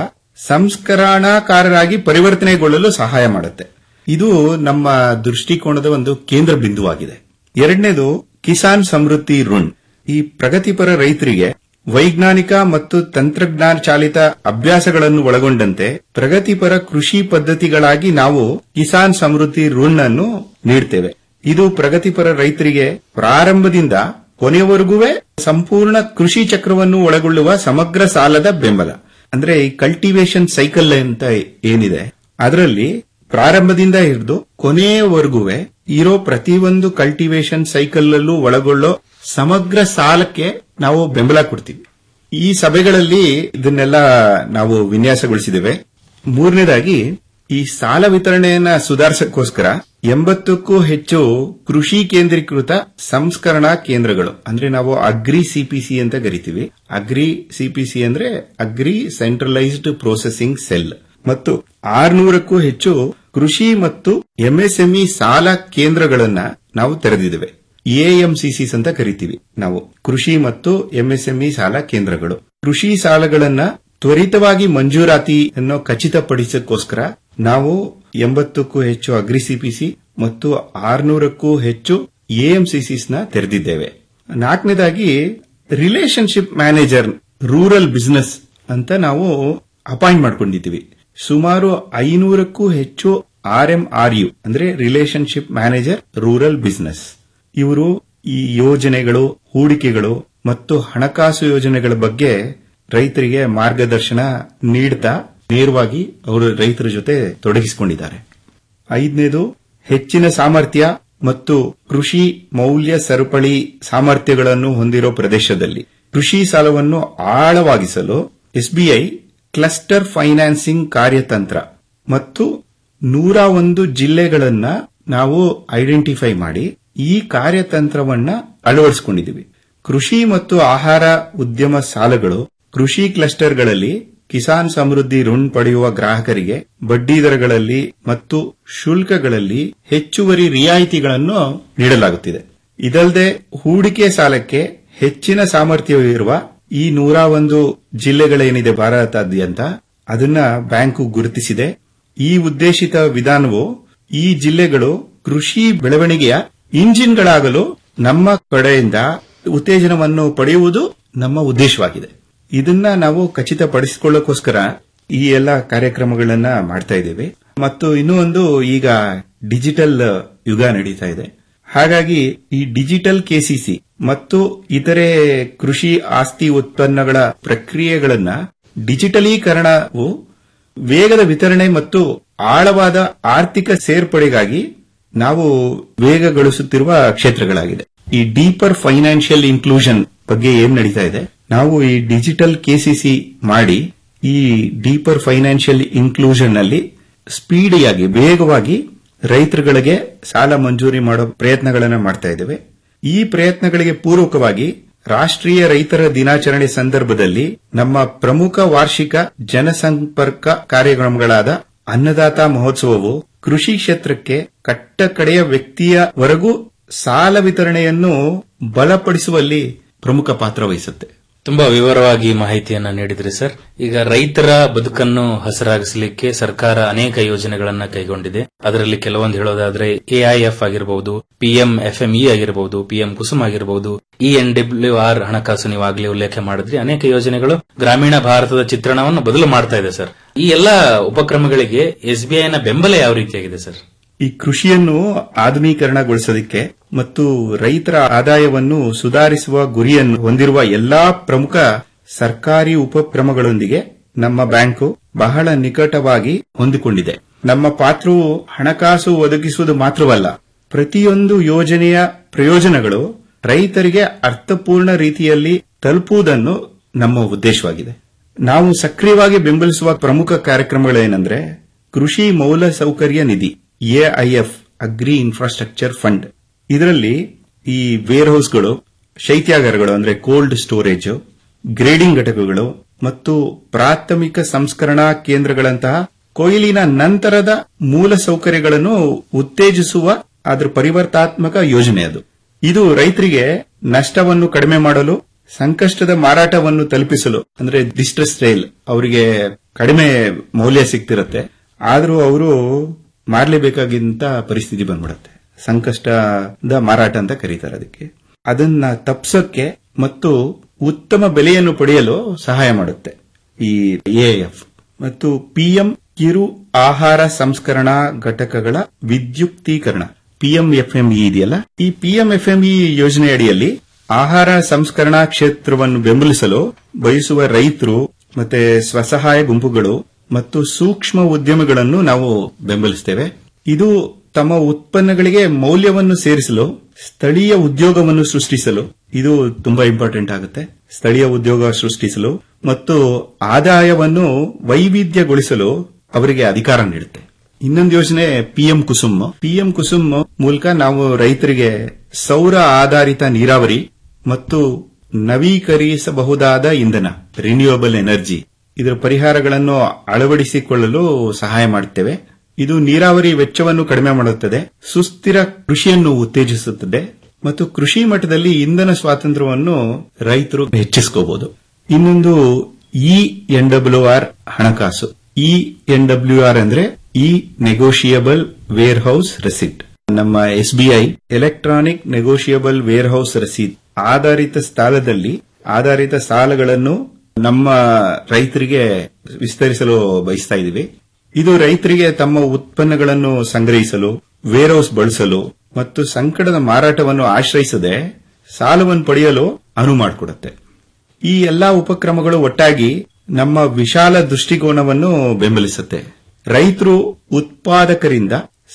ಸಂಸ್ಕರಣಾಕಾರರಾಗಿ ಪರಿವರ್ತನೆಗೊಳ್ಳಲು ಸಹಾಯ ಮಾಡುತ್ತೆ ಇದು ನಮ್ಮ ದೃಷ್ಟಿಕೋನದ ಒಂದು ಕೇಂದ್ರ ಬಿಂದುವಾಗಿದೆ ಎರಡನೇದು ಕಿಸಾನ್ ಸಮೃದ್ಧಿ ಋಣ್ ಈ ಪ್ರಗತಿಪರ ರೈತರಿಗೆ ವೈಜ್ಞಾನಿಕ ಮತ್ತು ತಂತ್ರಜ್ಞಾನ ಚಾಲಿತ ಅಭ್ಯಾಸಗಳನ್ನು ಒಳಗೊಂಡಂತೆ ಪ್ರಗತಿಪರ ಕೃಷಿ ಪದ್ಧತಿಗಳಾಗಿ ನಾವು ಕಿಸಾನ್ ಸಮೃದ್ಧಿ ಋಣ್ ಅನ್ನು ನೀಡ್ತೇವೆ ಇದು ಪ್ರಗತಿಪರ ರೈತರಿಗೆ ಪ್ರಾರಂಭದಿಂದ ಕೊನೆಯವರೆಗೂ ಸಂಪೂರ್ಣ ಕೃಷಿ ಚಕ್ರವನ್ನು ಒಳಗೊಳ್ಳುವ ಸಮಗ್ರ ಸಾಲದ ಬೆಂಬಲ ಅಂದ್ರೆ ಈ ಕಲ್ಟಿವೇಶನ್ ಸೈಕಲ್ ಅಂತ ಏನಿದೆ ಅದರಲ್ಲಿ ಪ್ರಾರಂಭದಿಂದ ಹಿಡಿದು ಕೊನೆಯವರೆಗೂ ಇರೋ ಪ್ರತಿಯೊಂದು ಕಲ್ಟಿವೇಶನ್ ಸೈಕಲ್ ಅಲ್ಲೂ ಒಳಗೊಳ್ಳೋ ಸಮಗ್ರ ಸಾಲಕ್ಕೆ ನಾವು ಬೆಂಬಲ ಕೊಡ್ತೀವಿ ಈ ಸಭೆಗಳಲ್ಲಿ ಇದನ್ನೆಲ್ಲ ನಾವು ವಿನ್ಯಾಸಗೊಳಿಸಿದ್ದೇವೆ ಮೂರನೇದಾಗಿ ಈ ಸಾಲ ವಿತರಣೆಯನ್ನ ಸುಧಾರಿಸಕ್ಕೋಸ್ಕರ ಎಂಬತ್ತಕ್ಕೂ ಹೆಚ್ಚು ಕೃಷಿ ಕೇಂದ್ರೀಕೃತ ಸಂಸ್ಕರಣಾ ಕೇಂದ್ರಗಳು ಅಂದ್ರೆ ನಾವು ಅಗ್ರಿ ಸಿಪಿಸಿ ಅಂತ ಕರಿತೀವಿ ಅಗ್ರಿ ಸಿಪಿಸಿ ಅಂದ್ರೆ ಅಗ್ರಿ ಸೆಂಟ್ರಲೈಸ್ಡ್ ಪ್ರೊಸೆಸಿಂಗ್ ಸೆಲ್ ಮತ್ತು ಆರ್ನೂರಕ್ಕೂ ಹೆಚ್ಚು ಕೃಷಿ ಮತ್ತು ಎಂಎಸ್ಎಂಇ ಸಾಲ ಕೇಂದ್ರಗಳನ್ನ ನಾವು ತೆರೆದಿದ್ದೇವೆ ಎಎಂಸಿಸಿಸ್ ಅಂತ ಕರಿತೀವಿ ನಾವು ಕೃಷಿ ಮತ್ತು ಎಂಎಸ್ಎಂಇ ಸಾಲ ಕೇಂದ್ರಗಳು ಕೃಷಿ ಸಾಲಗಳನ್ನ ತ್ವರಿತವಾಗಿ ಮಂಜೂರಾತಿಯನ್ನು ಖಚಿತಪಡಿಸಕ್ಕೋಸ್ಕರ ನಾವು ಎಂಬತ್ತಕ್ಕೂ ಹೆಚ್ಚು ಅಗ್ರಿ ಸಿಪಿಸಿ ಮತ್ತು ಆರ್ನೂರಕ್ಕೂ ಹೆಚ್ಚು ಎಎಂಸಿಸಿಸ್ ನ ತೆರೆದಿದ್ದೇವೆ ನಾಲ್ಕನೇದಾಗಿ ರಿಲೇಶನ್ಶಿಪ್ ಮ್ಯಾನೇಜರ್ ರೂರಲ್ ಬಿಸಿನೆಸ್ ಅಂತ ನಾವು ಅಪಾಯಿಂಟ್ ಮಾಡ್ಕೊಂಡಿದ್ದೀವಿ ಸುಮಾರು ಐನೂರಕ್ಕೂ ಹೆಚ್ಚು ಆರ್ ಎಂ ಆರ್ ಯು ಅಂದ್ರೆ ರಿಲೇಶನ್ಶಿಪ್ ಮ್ಯಾನೇಜರ್ ರೂರಲ್ ಬಿಸಿನೆಸ್ ಇವರು ಈ ಯೋಜನೆಗಳು ಹೂಡಿಕೆಗಳು ಮತ್ತು ಹಣಕಾಸು ಯೋಜನೆಗಳ ಬಗ್ಗೆ ರೈತರಿಗೆ ಮಾರ್ಗದರ್ಶನ ನೀಡ್ತಾ ನೇರವಾಗಿ ಅವರು ರೈತರ ಜೊತೆ ತೊಡಗಿಸಿಕೊಂಡಿದ್ದಾರೆ ಐದನೇದು ಹೆಚ್ಚಿನ ಸಾಮರ್ಥ್ಯ ಮತ್ತು ಕೃಷಿ ಮೌಲ್ಯ ಸರಪಳಿ ಸಾಮರ್ಥ್ಯಗಳನ್ನು ಹೊಂದಿರೋ ಪ್ರದೇಶದಲ್ಲಿ ಕೃಷಿ ಸಾಲವನ್ನು ಆಳವಾಗಿಸಲು ಎಸ್ಬಿಐ ಕ್ಲಸ್ಟರ್ ಫೈನಾನ್ಸಿಂಗ್ ಕಾರ್ಯತಂತ್ರ ಮತ್ತು ನೂರ ಒಂದು ಜಿಲ್ಲೆಗಳನ್ನ ನಾವು ಐಡೆಂಟಿಫೈ ಮಾಡಿ ಈ ಕಾರ್ಯತಂತ್ರವನ್ನ ಅಳವಡಿಸಿಕೊಂಡಿದ್ದೀವಿ ಕೃಷಿ ಮತ್ತು ಆಹಾರ ಉದ್ಯಮ ಸಾಲಗಳು ಕೃಷಿ ಕ್ಲಸ್ಟರ್ಗಳಲ್ಲಿ ಕಿಸಾನ್ ಸಮೃದ್ಧಿ ಋಣ್ ಪಡೆಯುವ ಗ್ರಾಹಕರಿಗೆ ಬಡ್ಡಿ ದರಗಳಲ್ಲಿ ಮತ್ತು ಶುಲ್ಕಗಳಲ್ಲಿ ಹೆಚ್ಚುವರಿ ರಿಯಾಯಿತಿಗಳನ್ನು ನೀಡಲಾಗುತ್ತಿದೆ ಇದಲ್ಲದೆ ಹೂಡಿಕೆ ಸಾಲಕ್ಕೆ ಹೆಚ್ಚಿನ ಸಾಮರ್ಥ್ಯವಿರುವ ಈ ನೂರ ಒಂದು ಜಿಲ್ಲೆಗಳೇನಿದೆ ಭಾರತಾದ್ಯಂತ ಅದನ್ನ ಬ್ಯಾಂಕು ಗುರುತಿಸಿದೆ ಈ ಉದ್ದೇಶಿತ ವಿಧಾನವು ಈ ಜಿಲ್ಲೆಗಳು ಕೃಷಿ ಬೆಳವಣಿಗೆಯ ಇಂಜಿನ್ಗಳಾಗಲು ನಮ್ಮ ಕಡೆಯಿಂದ ಉತ್ತೇಜನವನ್ನು ಪಡೆಯುವುದು ನಮ್ಮ ಉದ್ದೇಶವಾಗಿದೆ ಇದನ್ನ ನಾವು ಖಚಿತಪಡಿಸಿಕೊಳ್ಳೋಕೋಸ್ಕರ ಈ ಎಲ್ಲ ಕಾರ್ಯಕ್ರಮಗಳನ್ನ ಮಾಡ್ತಾ ಇದ್ದೇವೆ ಮತ್ತು ಇನ್ನೂ ಒಂದು ಈಗ ಡಿಜಿಟಲ್ ಯುಗ ನಡೀತಾ ಇದೆ ಹಾಗಾಗಿ ಈ ಡಿಜಿಟಲ್ ಕೆಸಿಸಿ ಮತ್ತು ಇತರೆ ಕೃಷಿ ಆಸ್ತಿ ಉತ್ಪನ್ನಗಳ ಪ್ರಕ್ರಿಯೆಗಳನ್ನ ಡಿಜಿಟಲೀಕರಣವು ವೇಗದ ವಿತರಣೆ ಮತ್ತು ಆಳವಾದ ಆರ್ಥಿಕ ಸೇರ್ಪಡೆಗಾಗಿ ನಾವು ವೇಗಗೊಳಿಸುತ್ತಿರುವ ಕ್ಷೇತ್ರಗಳಾಗಿದೆ ಈ ಡೀಪರ್ ಫೈನಾನ್ಷಿಯಲ್ ಇನ್ಕ್ಲೂಷನ್ ಬಗ್ಗೆ ಏನ್ ನಡೀತಾ ಇದೆ ನಾವು ಈ ಡಿಜಿಟಲ್ ಕೆಸಿಸಿ ಮಾಡಿ ಈ ಡೀಪರ್ ಫೈನಾನ್ಷಿಯಲ್ ಇನ್ಕ್ಲೂಷನ್ ನಲ್ಲಿ ಸ್ಪೀಡಿಯಾಗಿ ವೇಗವಾಗಿ ರೈತರುಗಳಿಗೆ ಸಾಲ ಮಂಜೂರಿ ಮಾಡೋ ಪ್ರಯತ್ನಗಳನ್ನು ಮಾಡ್ತಾ ಇದ್ದೇವೆ ಈ ಪ್ರಯತ್ನಗಳಿಗೆ ಪೂರಕವಾಗಿ ರಾಷ್ಟ್ರೀಯ ರೈತರ ದಿನಾಚರಣೆ ಸಂದರ್ಭದಲ್ಲಿ ನಮ್ಮ ಪ್ರಮುಖ ವಾರ್ಷಿಕ ಜನಸಂಪರ್ಕ ಕಾರ್ಯಕ್ರಮಗಳಾದ ಅನ್ನದಾತ ಮಹೋತ್ಸವವು ಕೃಷಿ ಕ್ಷೇತ್ರಕ್ಕೆ ಕಟ್ಟ ಕಡೆಯ ವ್ಯಕ್ತಿಯವರೆಗೂ ಸಾಲ ವಿತರಣೆಯನ್ನು ಬಲಪಡಿಸುವಲ್ಲಿ ಪ್ರಮುಖ ಪಾತ್ರ ವಹಿಸುತ್ತೆ ತುಂಬಾ ವಿವರವಾಗಿ ಮಾಹಿತಿಯನ್ನ ನೀಡಿದ್ರಿ ಸರ್ ಈಗ ರೈತರ ಬದುಕನ್ನು ಹಸರಾಗಿಸಲಿಕ್ಕೆ ಸರ್ಕಾರ ಅನೇಕ ಯೋಜನೆಗಳನ್ನ ಕೈಗೊಂಡಿದೆ ಅದರಲ್ಲಿ ಕೆಲವೊಂದು ಹೇಳೋದಾದ್ರೆ ಎಐಎಫ್ ಆಗಿರಬಹುದು ಪಿಎಂ ಎಫ್ಎಂಇ ಆಗಿರಬಹುದು ಪಿಎಂ ಕುಸುಮ್ ಆಗಿರಬಹುದು ಇ ಎನ್ ಡಬ್ಲ್ಯೂ ಆರ್ ಹಣಕಾಸು ನೀವಾಗಲೇ ಉಲ್ಲೇಖ ಮಾಡಿದ್ರಿ ಅನೇಕ ಯೋಜನೆಗಳು ಗ್ರಾಮೀಣ ಭಾರತದ ಚಿತ್ರಣವನ್ನು ಬದಲು ಮಾಡ್ತಾ ಇದೆ ಸರ್ ಈ ಎಲ್ಲಾ ಉಪಕ್ರಮಗಳಿಗೆ ಎಸ್ಬಿಐನ ಬೆಂಬಲ ಯಾವ ರೀತಿಯಾಗಿದೆ ಸರ್ ಈ ಕೃಷಿಯನ್ನು ಆಧುನೀಕರಣಗೊಳಿಸೋದಕ್ಕೆ ಮತ್ತು ರೈತರ ಆದಾಯವನ್ನು ಸುಧಾರಿಸುವ ಗುರಿಯನ್ನು ಹೊಂದಿರುವ ಎಲ್ಲಾ ಪ್ರಮುಖ ಸರ್ಕಾರಿ ಉಪಕ್ರಮಗಳೊಂದಿಗೆ ನಮ್ಮ ಬ್ಯಾಂಕು ಬಹಳ ನಿಕಟವಾಗಿ ಹೊಂದಿಕೊಂಡಿದೆ ನಮ್ಮ ಪಾತ್ರವು ಹಣಕಾಸು ಒದಗಿಸುವುದು ಮಾತ್ರವಲ್ಲ ಪ್ರತಿಯೊಂದು ಯೋಜನೆಯ ಪ್ರಯೋಜನಗಳು ರೈತರಿಗೆ ಅರ್ಥಪೂರ್ಣ ರೀತಿಯಲ್ಲಿ ತಲುಪುವುದನ್ನು ನಮ್ಮ ಉದ್ದೇಶವಾಗಿದೆ ನಾವು ಸಕ್ರಿಯವಾಗಿ ಬೆಂಬಲಿಸುವ ಪ್ರಮುಖ ಕಾರ್ಯಕ್ರಮಗಳೇನೆಂದ್ರೆ ಕೃಷಿ ಮೂಲಸೌಕರ್ಯ ನಿಧಿ ಎಐಎಫ್ ಅಗ್ರಿ ಇನ್ಫ್ರಾಸ್ಟ್ರಕ್ಚರ್ ಫಂಡ್ ಇದರಲ್ಲಿ ಈ ವೇರ್ ಹೌಸ್ಗಳು ಶೈತ್ಯಾಗಾರಗಳು ಅಂದ್ರೆ ಕೋಲ್ಡ್ ಸ್ಟೋರೇಜ್ ಗ್ರೇಡಿಂಗ್ ಘಟಕಗಳು ಮತ್ತು ಪ್ರಾಥಮಿಕ ಸಂಸ್ಕರಣಾ ಕೇಂದ್ರಗಳಂತಹ ಕೊಯ್ಲಿನ ನಂತರದ ಮೂಲ ಸೌಕರ್ಯಗಳನ್ನು ಉತ್ತೇಜಿಸುವ ಅದರ ಪರಿವರ್ತಾತ್ಮಕ ಯೋಜನೆ ಅದು ಇದು ರೈತರಿಗೆ ನಷ್ಟವನ್ನು ಕಡಿಮೆ ಮಾಡಲು ಸಂಕಷ್ಟದ ಮಾರಾಟವನ್ನು ತಲುಪಿಸಲು ಅಂದ್ರೆ ಡಿಸ್ಟ್ರೆಸ್ ಸೇಲ್ ಅವರಿಗೆ ಕಡಿಮೆ ಮೌಲ್ಯ ಸಿಗ್ತಿರತ್ತೆ ಆದರೂ ಅವರು ಮಾರಲೇಬೇಕಾಗಿಂತ ಪರಿಸ್ಥಿತಿ ಬಂದ್ಬಿಡತ್ತೆ ಸಂಕಷ್ಟದ ಮಾರಾಟ ಅಂತ ಕರೀತಾರೆ ಅದಕ್ಕೆ ಅದನ್ನ ತಪ್ಸಕ್ಕೆ ಮತ್ತು ಉತ್ತಮ ಬೆಲೆಯನ್ನು ಪಡೆಯಲು ಸಹಾಯ ಮಾಡುತ್ತೆ ಈ ಎಎಫ್ ಮತ್ತು ಪಿಎಂ ಕಿರು ಆಹಾರ ಸಂಸ್ಕರಣಾ ಘಟಕಗಳ ವಿದ್ಯುಕ್ತೀಕರಣ ಪಿಎಂಎಫ್ಎಂಇ ಇದೆಯಲ್ಲ ಈ ಪಿಎಂಎಫ್ಎಂಇ ಯೋಜನೆ ಅಡಿಯಲ್ಲಿ ಆಹಾರ ಸಂಸ್ಕರಣಾ ಕ್ಷೇತ್ರವನ್ನು ಬೆಂಬಲಿಸಲು ಬಯಸುವ ರೈತರು ಮತ್ತೆ ಸ್ವಸಹಾಯ ಗುಂಪುಗಳು ಮತ್ತು ಸೂಕ್ಷ್ಮ ಉದ್ಯಮಗಳನ್ನು ನಾವು ಬೆಂಬಲಿಸ್ತೇವೆ ಇದು ತಮ್ಮ ಉತ್ಪನ್ನಗಳಿಗೆ ಮೌಲ್ಯವನ್ನು ಸೇರಿಸಲು ಸ್ಥಳೀಯ ಉದ್ಯೋಗವನ್ನು ಸೃಷ್ಟಿಸಲು ಇದು ತುಂಬಾ ಇಂಪಾರ್ಟೆಂಟ್ ಆಗುತ್ತೆ ಸ್ಥಳೀಯ ಉದ್ಯೋಗ ಸೃಷ್ಟಿಸಲು ಮತ್ತು ಆದಾಯವನ್ನು ವೈವಿಧ್ಯಗೊಳಿಸಲು ಅವರಿಗೆ ಅಧಿಕಾರ ನೀಡುತ್ತೆ ಇನ್ನೊಂದು ಯೋಜನೆ ಪಿಎಂ ಕುಸುಮ್ ಪಿಎಂ ಕುಸುಮ್ ಮೂಲಕ ನಾವು ರೈತರಿಗೆ ಸೌರ ಆಧಾರಿತ ನೀರಾವರಿ ಮತ್ತು ನವೀಕರಿಸಬಹುದಾದ ಇಂಧನ ರಿನ್ಯೂಯಬಲ್ ಎನರ್ಜಿ ಇದರ ಪರಿಹಾರಗಳನ್ನು ಅಳವಡಿಸಿಕೊಳ್ಳಲು ಸಹಾಯ ಮಾಡುತ್ತೇವೆ ಇದು ನೀರಾವರಿ ವೆಚ್ಚವನ್ನು ಕಡಿಮೆ ಮಾಡುತ್ತದೆ ಸುಸ್ಥಿರ ಕೃಷಿಯನ್ನು ಉತ್ತೇಜಿಸುತ್ತದೆ ಮತ್ತು ಕೃಷಿ ಮಟ್ಟದಲ್ಲಿ ಇಂಧನ ಸ್ವಾತಂತ್ರ್ಯವನ್ನು ರೈತರು ಹೆಚ್ಚಿಸಿಕೋಬಹುದು ಇನ್ನೊಂದು ಇ ಎನ್ ಡಬ್ಲ್ಯೂ ಆರ್ ಹಣಕಾಸು ಇ ಎನ್ ಡಬ್ಲ್ಯೂ ಆರ್ ಅಂದ್ರೆ E negotiable warehouse receipt ನಮ್ಮ SBI electronic negotiable warehouse ರಸೀದ್ ಆಧಾರಿತ ಸಾಲದಲ್ಲಿ ಆಧಾರಿತ ಸಾಲಗಳನ್ನು ನಮ್ಮ ರೈತರಿಗೆ ವಿಸ್ತರಿಸಲು ಬಯಸ್ತಾ ಇದ್ದೀವಿ ಇದು ರೈತರಿಗೆ ತಮ್ಮ ಉತ್ಪನ್ನಗಳನ್ನು ಸಂಗ್ರಹಿಸಲು ವೇರ್ ಹೌಸ್ ಬಳಸಲು ಮತ್ತು ಸಂಕಟದ ಮಾರಾಟವನ್ನು ಆಶ್ರಯಿಸದೆ ಸಾಲವನ್ನು ಪಡೆಯಲು ಅನುವು ಮಾಡಿಕೊಡುತ್ತೆ ಈ ಎಲ್ಲಾ ಉಪಕ್ರಮಗಳು ಒಟ್ಟಾಗಿ ನಮ್ಮ ವಿಶಾಲ ದೃಷ್ಟಿಕೋನವನ್ನು ಬೆಂಬಲಿಸುತ್ತೆ ರೈತರು ಉತ್ಪಾದಕರಿಂದ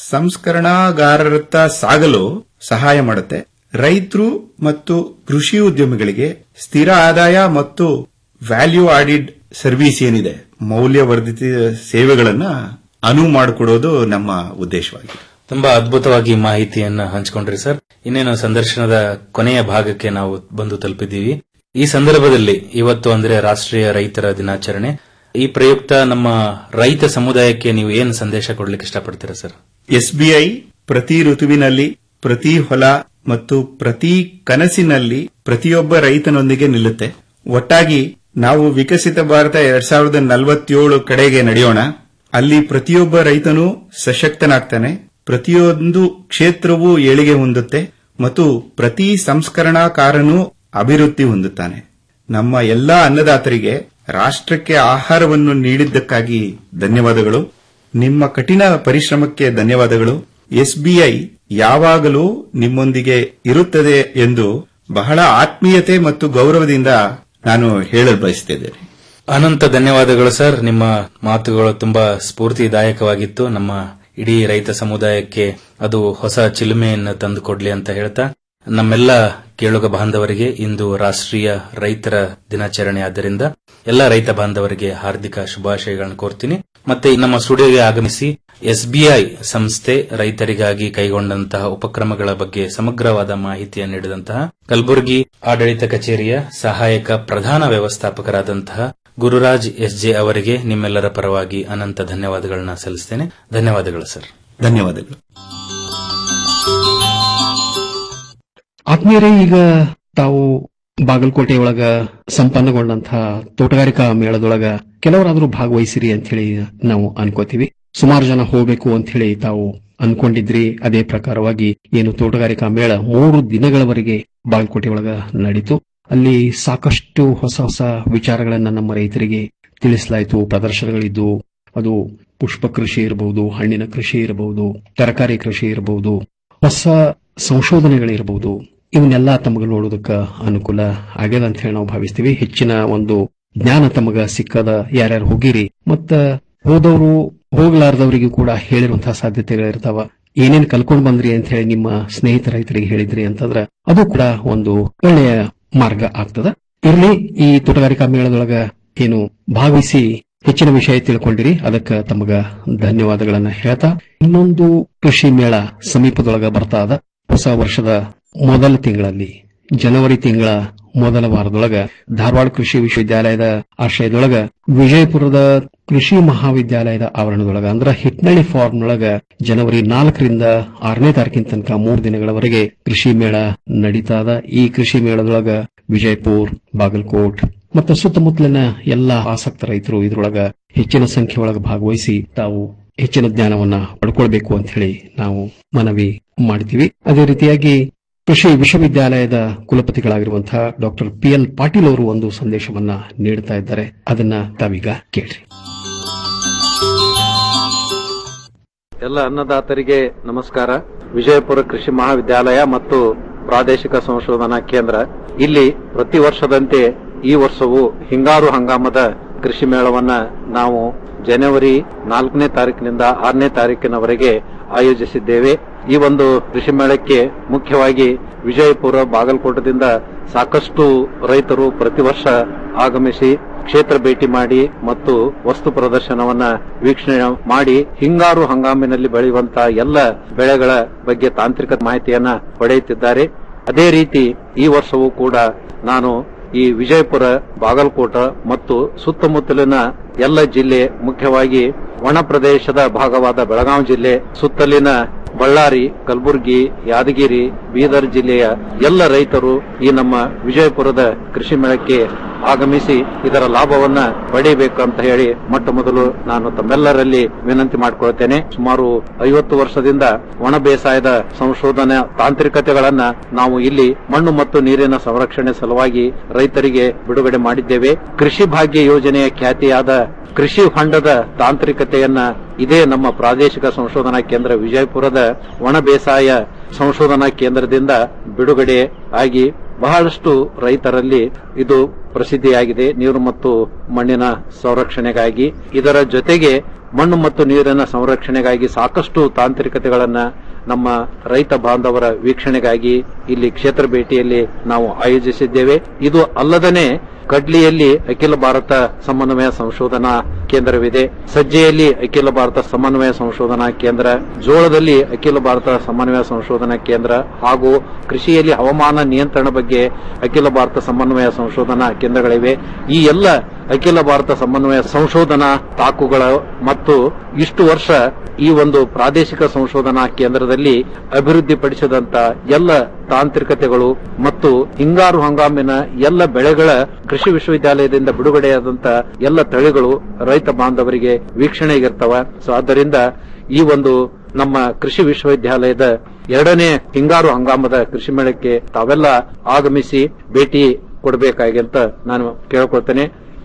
ಸಂಸ್ಕರಣಾಗಾರರತ್ತ ಸಾಗಲು ಸಹಾಯ ಮಾಡುತ್ತೆ ರೈತರು ಮತ್ತು ಕೃಷಿ ಉದ್ಯಮಿಗಳಿಗೆ ಸ್ಥಿರ ಆದಾಯ ಮತ್ತು ವ್ಯಾಲ್ಯೂ ಆಡಿಡ್ ಸರ್ವಿಸ್ ಏನಿದೆ ಮೌಲ್ಯವರ್ಧಿತ ಸೇವೆಗಳನ್ನ ಅನುವು ಮಾಡಿಕೊಡೋದು ನಮ್ಮ ಉದ್ದೇಶವಾಗಿದೆ ತುಂಬಾ ಅದ್ಭುತವಾಗಿ ಮಾಹಿತಿಯನ್ನ ಹಂಚಿಕೊಂಡ್ರಿ ಸರ್ ಇನ್ನೇನು ಸಂದರ್ಶನದ ಕೊನೆಯ ಭಾಗಕ್ಕೆ ನಾವು ಬಂದು ತಲುಪಿದ್ದೀವಿ ಈ ಸಂದರ್ಭದಲ್ಲಿ ಇವತ್ತು ಅಂದ್ರೆ ರಾಷ್ಟ್ರೀಯ ರೈತರ ದಿನಾಚರಣೆ ಈ ಪ್ರಯುಕ್ತ ನಮ್ಮ ರೈತ ಸಮುದಾಯಕ್ಕೆ ನೀವು ಏನು ಸಂದೇಶ ಕೊಡ್ಲಿಕ್ಕೆ ಇಷ್ಟಪಡ್ತೀರಾ ಸರ್ ಎಸ್ಬಿಐ ಪ್ರತಿ ಋತುವಿನಲ್ಲಿ ಪ್ರತಿ ಹೊಲ ಮತ್ತು ಪ್ರತಿ ಕನಸಿನಲ್ಲಿ ಪ್ರತಿಯೊಬ್ಬ ರೈತನೊಂದಿಗೆ ನಿಲ್ಲುತ್ತೆ ಒಟ್ಟಾಗಿ ನಾವು ವಿಕಸಿತ ಭಾರತ ಎರಡ್ ಸಾವಿರದ ನಲವತ್ತೇಳು ಕಡೆಗೆ ನಡೆಯೋಣ ಅಲ್ಲಿ ಪ್ರತಿಯೊಬ್ಬ ರೈತನೂ ಸಶಕ್ತನಾಗ್ತಾನೆ ಪ್ರತಿಯೊಂದು ಕ್ಷೇತ್ರವೂ ಏಳಿಗೆ ಹೊಂದುತ್ತೆ ಮತ್ತು ಪ್ರತಿ ಸಂಸ್ಕರಣಾಕಾರನೂ ಅಭಿವೃದ್ಧಿ ಹೊಂದುತ್ತಾನೆ ನಮ್ಮ ಎಲ್ಲಾ ಅನ್ನದಾತರಿಗೆ ರಾಷ್ಟ್ರಕ್ಕೆ ಆಹಾರವನ್ನು ನೀಡಿದ್ದಕ್ಕಾಗಿ ಧನ್ಯವಾದಗಳು ನಿಮ್ಮ ಕಠಿಣ ಪರಿಶ್ರಮಕ್ಕೆ ಧನ್ಯವಾದಗಳು ಎಸ್ಬಿಐ ಯಾವಾಗಲೂ ನಿಮ್ಮೊಂದಿಗೆ ಇರುತ್ತದೆ ಎಂದು ಬಹಳ ಆತ್ಮೀಯತೆ ಮತ್ತು ಗೌರವದಿಂದ ನಾನು ಹೇಳಲು ಬಯಸುತ್ತಿದ್ದೇನೆ ಅನಂತ ಧನ್ಯವಾದಗಳು ಸರ್ ನಿಮ್ಮ ಮಾತುಗಳು ತುಂಬಾ ಸ್ಫೂರ್ತಿದಾಯಕವಾಗಿತ್ತು ನಮ್ಮ ಇಡೀ ರೈತ ಸಮುದಾಯಕ್ಕೆ ಅದು ಹೊಸ ಚಿಲುಮೆಯನ್ನು ತಂದುಕೊಡ್ಲಿ ಅಂತ ಹೇಳ್ತಾ ನಮ್ಮೆಲ್ಲ ಕೇಳುಗ ಬಾಂಧವರಿಗೆ ಇಂದು ರಾಷ್ಟ್ರೀಯ ರೈತರ ದಿನಾಚರಣೆ ಆದ್ದರಿಂದ ಎಲ್ಲ ರೈತ ಬಾಂಧವರಿಗೆ ಹಾರ್ದಿಕ ಶುಭಾಶಯಗಳನ್ನು ಕೋರ್ತೀನಿ ಮತ್ತೆ ನಮ್ಮ ಸ್ಟುಡಿಯೋಗೆ ಆಗಮಿಸಿ ಎಸ್ಬಿಐ ಸಂಸ್ಥೆ ರೈತರಿಗಾಗಿ ಕೈಗೊಂಡಂತಹ ಉಪಕ್ರಮಗಳ ಬಗ್ಗೆ ಸಮಗ್ರವಾದ ಮಾಹಿತಿಯನ್ನು ನೀಡಿದಂತಹ ಕಲಬುರಗಿ ಆಡಳಿತ ಕಚೇರಿಯ ಸಹಾಯಕ ಪ್ರಧಾನ ವ್ಯವಸ್ಥಾಪಕರಾದಂತಹ ಗುರುರಾಜ್ ಎಸ್ಜೆ ಅವರಿಗೆ ನಿಮ್ಮೆಲ್ಲರ ಪರವಾಗಿ ಅನಂತ ಧನ್ಯವಾದಗಳನ್ನ ಸಲ್ಲಿಸ್ತೇನೆ ಧನ್ಯವಾದಗಳು ಸರ್ ಧನ್ಯವಾದಗಳು ಆತ್ಮೀಯರೇ ಈಗ ತಾವು ಬಾಗಲಕೋಟೆಯೊಳಗ ಸಂಪನ್ನಗೊಂಡಂತಹ ತೋಟಗಾರಿಕಾ ಮೇಳದೊಳಗ ಕೆಲವರಾದ್ರೂ ಭಾಗವಹಿಸಿರಿ ಅಂತ ಹೇಳಿ ನಾವು ಅನ್ಕೋತೀವಿ ಸುಮಾರು ಜನ ಹೋಗ್ಬೇಕು ಅಂತ ಹೇಳಿ ತಾವು ಅನ್ಕೊಂಡಿದ್ರಿ ಅದೇ ಪ್ರಕಾರವಾಗಿ ಏನು ತೋಟಗಾರಿಕಾ ಮೇಳ ಮೂರು ದಿನಗಳವರೆಗೆ ಬಾಗಲಕೋಟೆಯೊಳಗ ನಡೀತು ಅಲ್ಲಿ ಸಾಕಷ್ಟು ಹೊಸ ಹೊಸ ವಿಚಾರಗಳನ್ನ ನಮ್ಮ ರೈತರಿಗೆ ತಿಳಿಸಲಾಯಿತು ಪ್ರದರ್ಶನಗಳಿದ್ದು ಅದು ಪುಷ್ಪ ಕೃಷಿ ಇರಬಹುದು ಹಣ್ಣಿನ ಕೃಷಿ ಇರಬಹುದು ತರಕಾರಿ ಕೃಷಿ ಇರಬಹುದು ಹೊಸ ಸಂಶೋಧನೆಗಳಿರಬಹುದು ಇವನ್ನೆಲ್ಲ ತಮಗೆ ನೋಡೋದಕ್ಕ ಅನುಕೂಲ ಆಗ್ಯದ ಅಂತ ಹೇಳಿ ನಾವು ಭಾವಿಸ್ತೀವಿ ಹೆಚ್ಚಿನ ಒಂದು ಜ್ಞಾನ ತಮಗ ಸಿಕ್ಕದ ಯಾರ್ಯಾರು ಹೋಗಿರಿ ಮತ್ತ ಹೋದವರು ಹೋಗ್ಲಾರ್ದವರಿಗೂ ಕೂಡ ಹೇಳಿರುವಂತಹ ಸಾಧ್ಯತೆಗಳಿರ್ತಾವ ಏನೇನ್ ಕಲ್ಕೊಂಡ್ ಬಂದ್ರಿ ಅಂತ ಹೇಳಿ ನಿಮ್ಮ ಸ್ನೇಹಿತ ರೈತರಿಗೆ ಹೇಳಿದ್ರಿ ಅಂತಂದ್ರ ಅದು ಕೂಡ ಒಂದು ಒಳ್ಳೆಯ ಮಾರ್ಗ ಆಗ್ತದ ಇರ್ಲಿ ಈ ತೋಟಗಾರಿಕಾ ಮೇಳದೊಳಗ ಏನು ಭಾಗವಹಿಸಿ ಹೆಚ್ಚಿನ ವಿಷಯ ತಿಳ್ಕೊಂಡಿರಿ ಅದಕ್ಕ ತಮಗ ಧನ್ಯವಾದಗಳನ್ನ ಹೇಳ್ತಾ ಇನ್ನೊಂದು ಕೃಷಿ ಮೇಳ ಸಮೀಪದೊಳಗ ಬರ್ತಾ ಅದ ಹೊಸ ವರ್ಷದ ಮೊದಲ ತಿಂಗಳಲ್ಲಿ ಜನವರಿ ತಿಂಗಳ ಮೊದಲ ವಾರದೊಳಗ ಧಾರವಾಡ ಕೃಷಿ ವಿಶ್ವವಿದ್ಯಾಲಯದ ಆಶ್ರಯದೊಳಗ ವಿಜಯಪುರದ ಕೃಷಿ ಮಹಾವಿದ್ಯಾಲಯದ ಆವರಣದೊಳಗ ಅಂದ್ರ ಹಿಟ್ನಳ್ಳಿ ಫಾರ್ಮ್ನೊಳಗ ಜನವರಿ ನಾಲ್ಕರಿಂದ ಆರನೇ ತಾರೀಕಿನ ತನಕ ಮೂರು ದಿನಗಳವರೆಗೆ ಕೃಷಿ ಮೇಳ ನಡೀತಾದ ಈ ಕೃಷಿ ಮೇಳದೊಳಗ ವಿಜಯಪುರ್ ಬಾಗಲಕೋಟ್ ಮತ್ತು ಸುತ್ತಮುತ್ತಲಿನ ಎಲ್ಲಾ ಆಸಕ್ತ ರೈತರು ಇದ್ರೊಳಗ ಹೆಚ್ಚಿನ ಸಂಖ್ಯೆ ಒಳಗ ಭಾಗವಹಿಸಿ ತಾವು ಹೆಚ್ಚಿನ ಜ್ಞಾನವನ್ನ ಪಡ್ಕೊಳ್ಬೇಕು ಅಂತ ಹೇಳಿ ನಾವು ಮನವಿ ಮಾಡ್ತೀವಿ ಅದೇ ರೀತಿಯಾಗಿ ಕೃಷಿ ವಿಶ್ವವಿದ್ಯಾಲಯದ ಕುಲಪತಿಗಳಾಗಿರುವಂತಹ ಡಾಕ್ಟರ್ ಪಿ ಎಲ್ ಪಾಟೀಲ್ ಅವರು ಒಂದು ಸಂದೇಶವನ್ನ ನೀಡುತ್ತಾ ಇದ್ದಾರೆ ಅದನ್ನ ತಾವೀಗ ಕೇಳ್ರಿ ಎಲ್ಲ ಅನ್ನದಾತರಿಗೆ ನಮಸ್ಕಾರ ವಿಜಯಪುರ ಕೃಷಿ ಮಹಾವಿದ್ಯಾಲಯ ಮತ್ತು ಪ್ರಾದೇಶಿಕ ಸಂಶೋಧನಾ ಕೇಂದ್ರ ಇಲ್ಲಿ ಪ್ರತಿ ವರ್ಷದಂತೆ ಈ ವರ್ಷವೂ ಹಿಂಗಾರು ಹಂಗಾಮದ ಕೃಷಿ ಮೇಳವನ್ನ ನಾವು ಜನವರಿ ನಾಲ್ಕನೇ ತಾರೀಕಿನಿಂದ ಆರನೇ ತಾರೀಕಿನವರೆಗೆ ಆಯೋಜಿಸಿದ್ದೇವೆ ಈ ಒಂದು ಕೃಷಿ ಮೇಳಕ್ಕೆ ಮುಖ್ಯವಾಗಿ ವಿಜಯಪುರ ಬಾಗಲಕೋಟದಿಂದ ಸಾಕಷ್ಟು ರೈತರು ಪ್ರತಿ ವರ್ಷ ಆಗಮಿಸಿ ಕ್ಷೇತ್ರ ಭೇಟಿ ಮಾಡಿ ಮತ್ತು ವಸ್ತು ಪ್ರದರ್ಶನವನ್ನ ವೀಕ್ಷಣೆ ಮಾಡಿ ಹಿಂಗಾರು ಹಂಗಾಮಿನಲ್ಲಿ ಬೆಳೆಯುವಂತಹ ಎಲ್ಲ ಬೆಳೆಗಳ ಬಗ್ಗೆ ತಾಂತ್ರಿಕ ಮಾಹಿತಿಯನ್ನ ಪಡೆಯುತ್ತಿದ್ದಾರೆ ಅದೇ ರೀತಿ ಈ ವರ್ಷವೂ ಕೂಡ ನಾನು ಈ ವಿಜಯಪುರ ಬಾಗಲಕೋಟ ಮತ್ತು ಸುತ್ತಮುತ್ತಲಿನ ಎಲ್ಲ ಜಿಲ್ಲೆ ಮುಖ್ಯವಾಗಿ ಒಣ ಪ್ರದೇಶದ ಭಾಗವಾದ ಬೆಳಗಾವಿ ಜಿಲ್ಲೆ ಸುತ್ತಲಿನ ಬಳ್ಳಾರಿ ಕಲಬುರಗಿ ಯಾದಗಿರಿ ಬೀದರ್ ಜಿಲ್ಲೆಯ ಎಲ್ಲ ರೈತರು ಈ ನಮ್ಮ ವಿಜಯಪುರದ ಕೃಷಿ ಮೇಳಕ್ಕೆ ಆಗಮಿಸಿ ಇದರ ಲಾಭವನ್ನ ಪಡೆಯಬೇಕು ಅಂತ ಹೇಳಿ ಮೊಟ್ಟ ಮೊದಲು ನಾನು ತಮ್ಮೆಲ್ಲರಲ್ಲಿ ವಿನಂತಿ ಮಾಡಿಕೊಳ್ತೇನೆ ಸುಮಾರು ಐವತ್ತು ವರ್ಷದಿಂದ ಒಣ ಬೇಸಾಯದ ಸಂಶೋಧನೆ ತಾಂತ್ರಿಕತೆಗಳನ್ನ ನಾವು ಇಲ್ಲಿ ಮಣ್ಣು ಮತ್ತು ನೀರಿನ ಸಂರಕ್ಷಣೆ ಸಲುವಾಗಿ ರೈತರಿಗೆ ಬಿಡುಗಡೆ ಮಾಡಿದ್ದೇವೆ ಕೃಷಿ ಭಾಗ್ಯ ಯೋಜನೆಯ ಖ್ಯಾತಿಯಾದ ಕೃಷಿ ಹೊಂಡದ ತಾಂತ್ರಿಕತೆಯನ್ನ ಇದೇ ನಮ್ಮ ಪ್ರಾದೇಶಿಕ ಸಂಶೋಧನಾ ಕೇಂದ್ರ ವಿಜಯಪುರದ ಒಣ ಬೇಸಾಯ ಸಂಶೋಧನಾ ಕೇಂದ್ರದಿಂದ ಬಿಡುಗಡೆ ಆಗಿ ಬಹಳಷ್ಟು ರೈತರಲ್ಲಿ ಇದು ಪ್ರಸಿದ್ಧಿಯಾಗಿದೆ ನೀರು ಮತ್ತು ಮಣ್ಣಿನ ಸಂರಕ್ಷಣೆಗಾಗಿ ಇದರ ಜೊತೆಗೆ ಮಣ್ಣು ಮತ್ತು ನೀರಿನ ಸಂರಕ್ಷಣೆಗಾಗಿ ಸಾಕಷ್ಟು ತಾಂತ್ರಿಕತೆಗಳನ್ನ ನಮ್ಮ ರೈತ ಬಾಂಧವರ ವೀಕ್ಷಣೆಗಾಗಿ ಇಲ್ಲಿ ಕ್ಷೇತ್ರ ಭೇಟಿಯಲ್ಲಿ ನಾವು ಆಯೋಜಿಸಿದ್ದೇವೆ ಇದು ಅಲ್ಲದನೆ ಕಡ್ಲಿಯಲ್ಲಿ ಅಖಿಲ ಭಾರತ ಸಮನ್ವಯ ಸಂಶೋಧನಾ ಕೇಂದ್ರವಿದೆ ಸಜ್ಜೆಯಲ್ಲಿ ಅಖಿಲ ಭಾರತ ಸಮನ್ವಯ ಸಂಶೋಧನಾ ಕೇಂದ್ರ ಜೋಳದಲ್ಲಿ ಅಖಿಲ ಭಾರತ ಸಮನ್ವಯ ಸಂಶೋಧನಾ ಕೇಂದ್ರ ಹಾಗೂ ಕೃಷಿಯಲ್ಲಿ ಹವಾಮಾನ ನಿಯಂತ್ರಣ ಬಗ್ಗೆ ಅಖಿಲ ಭಾರತ ಸಮನ್ವಯ ಸಂಶೋಧನಾ ಕೇಂದ್ರಗಳಿವೆ ಈ ಎಲ್ಲ ಅಖಿಲ ಭಾರತ ಸಮನ್ವಯ ಸಂಶೋಧನಾ ತಾಕುಗಳ ಮತ್ತು ಇಷ್ಟು ವರ್ಷ ಈ ಒಂದು ಪ್ರಾದೇಶಿಕ ಸಂಶೋಧನಾ ಕೇಂದ್ರದಲ್ಲಿ ಅಭಿವೃದ್ಧಿಪಡಿಸಿದಂತ ಎಲ್ಲ ತಾಂತ್ರಿಕತೆಗಳು ಮತ್ತು ಹಿಂಗಾರು ಹಂಗಾಮಿನ ಎಲ್ಲ ಬೆಳೆಗಳ ಕೃಷಿ ವಿಶ್ವವಿದ್ಯಾಲಯದಿಂದ ಬಿಡುಗಡೆಯಾದಂತ ಎಲ್ಲ ತಳಿಗಳು ರೈತ ಬಾಂಧವರಿಗೆ ವೀಕ್ಷಣೆಗಿರ್ತವ ಸೊ ಆದ್ದರಿಂದ ಈ ಒಂದು ನಮ್ಮ ಕೃಷಿ ವಿಶ್ವವಿದ್ಯಾಲಯದ ಎರಡನೇ ಹಿಂಗಾರು ಹಂಗಾಮದ ಕೃಷಿ ಮೇಳಕ್ಕೆ ತಾವೆಲ್ಲ ಆಗಮಿಸಿ ಭೇಟಿ ಕೊಡಬೇಕಾಗಿ ಅಂತ ನಾನು ಕೇಳ್ಕೊಳ್ತೇನೆ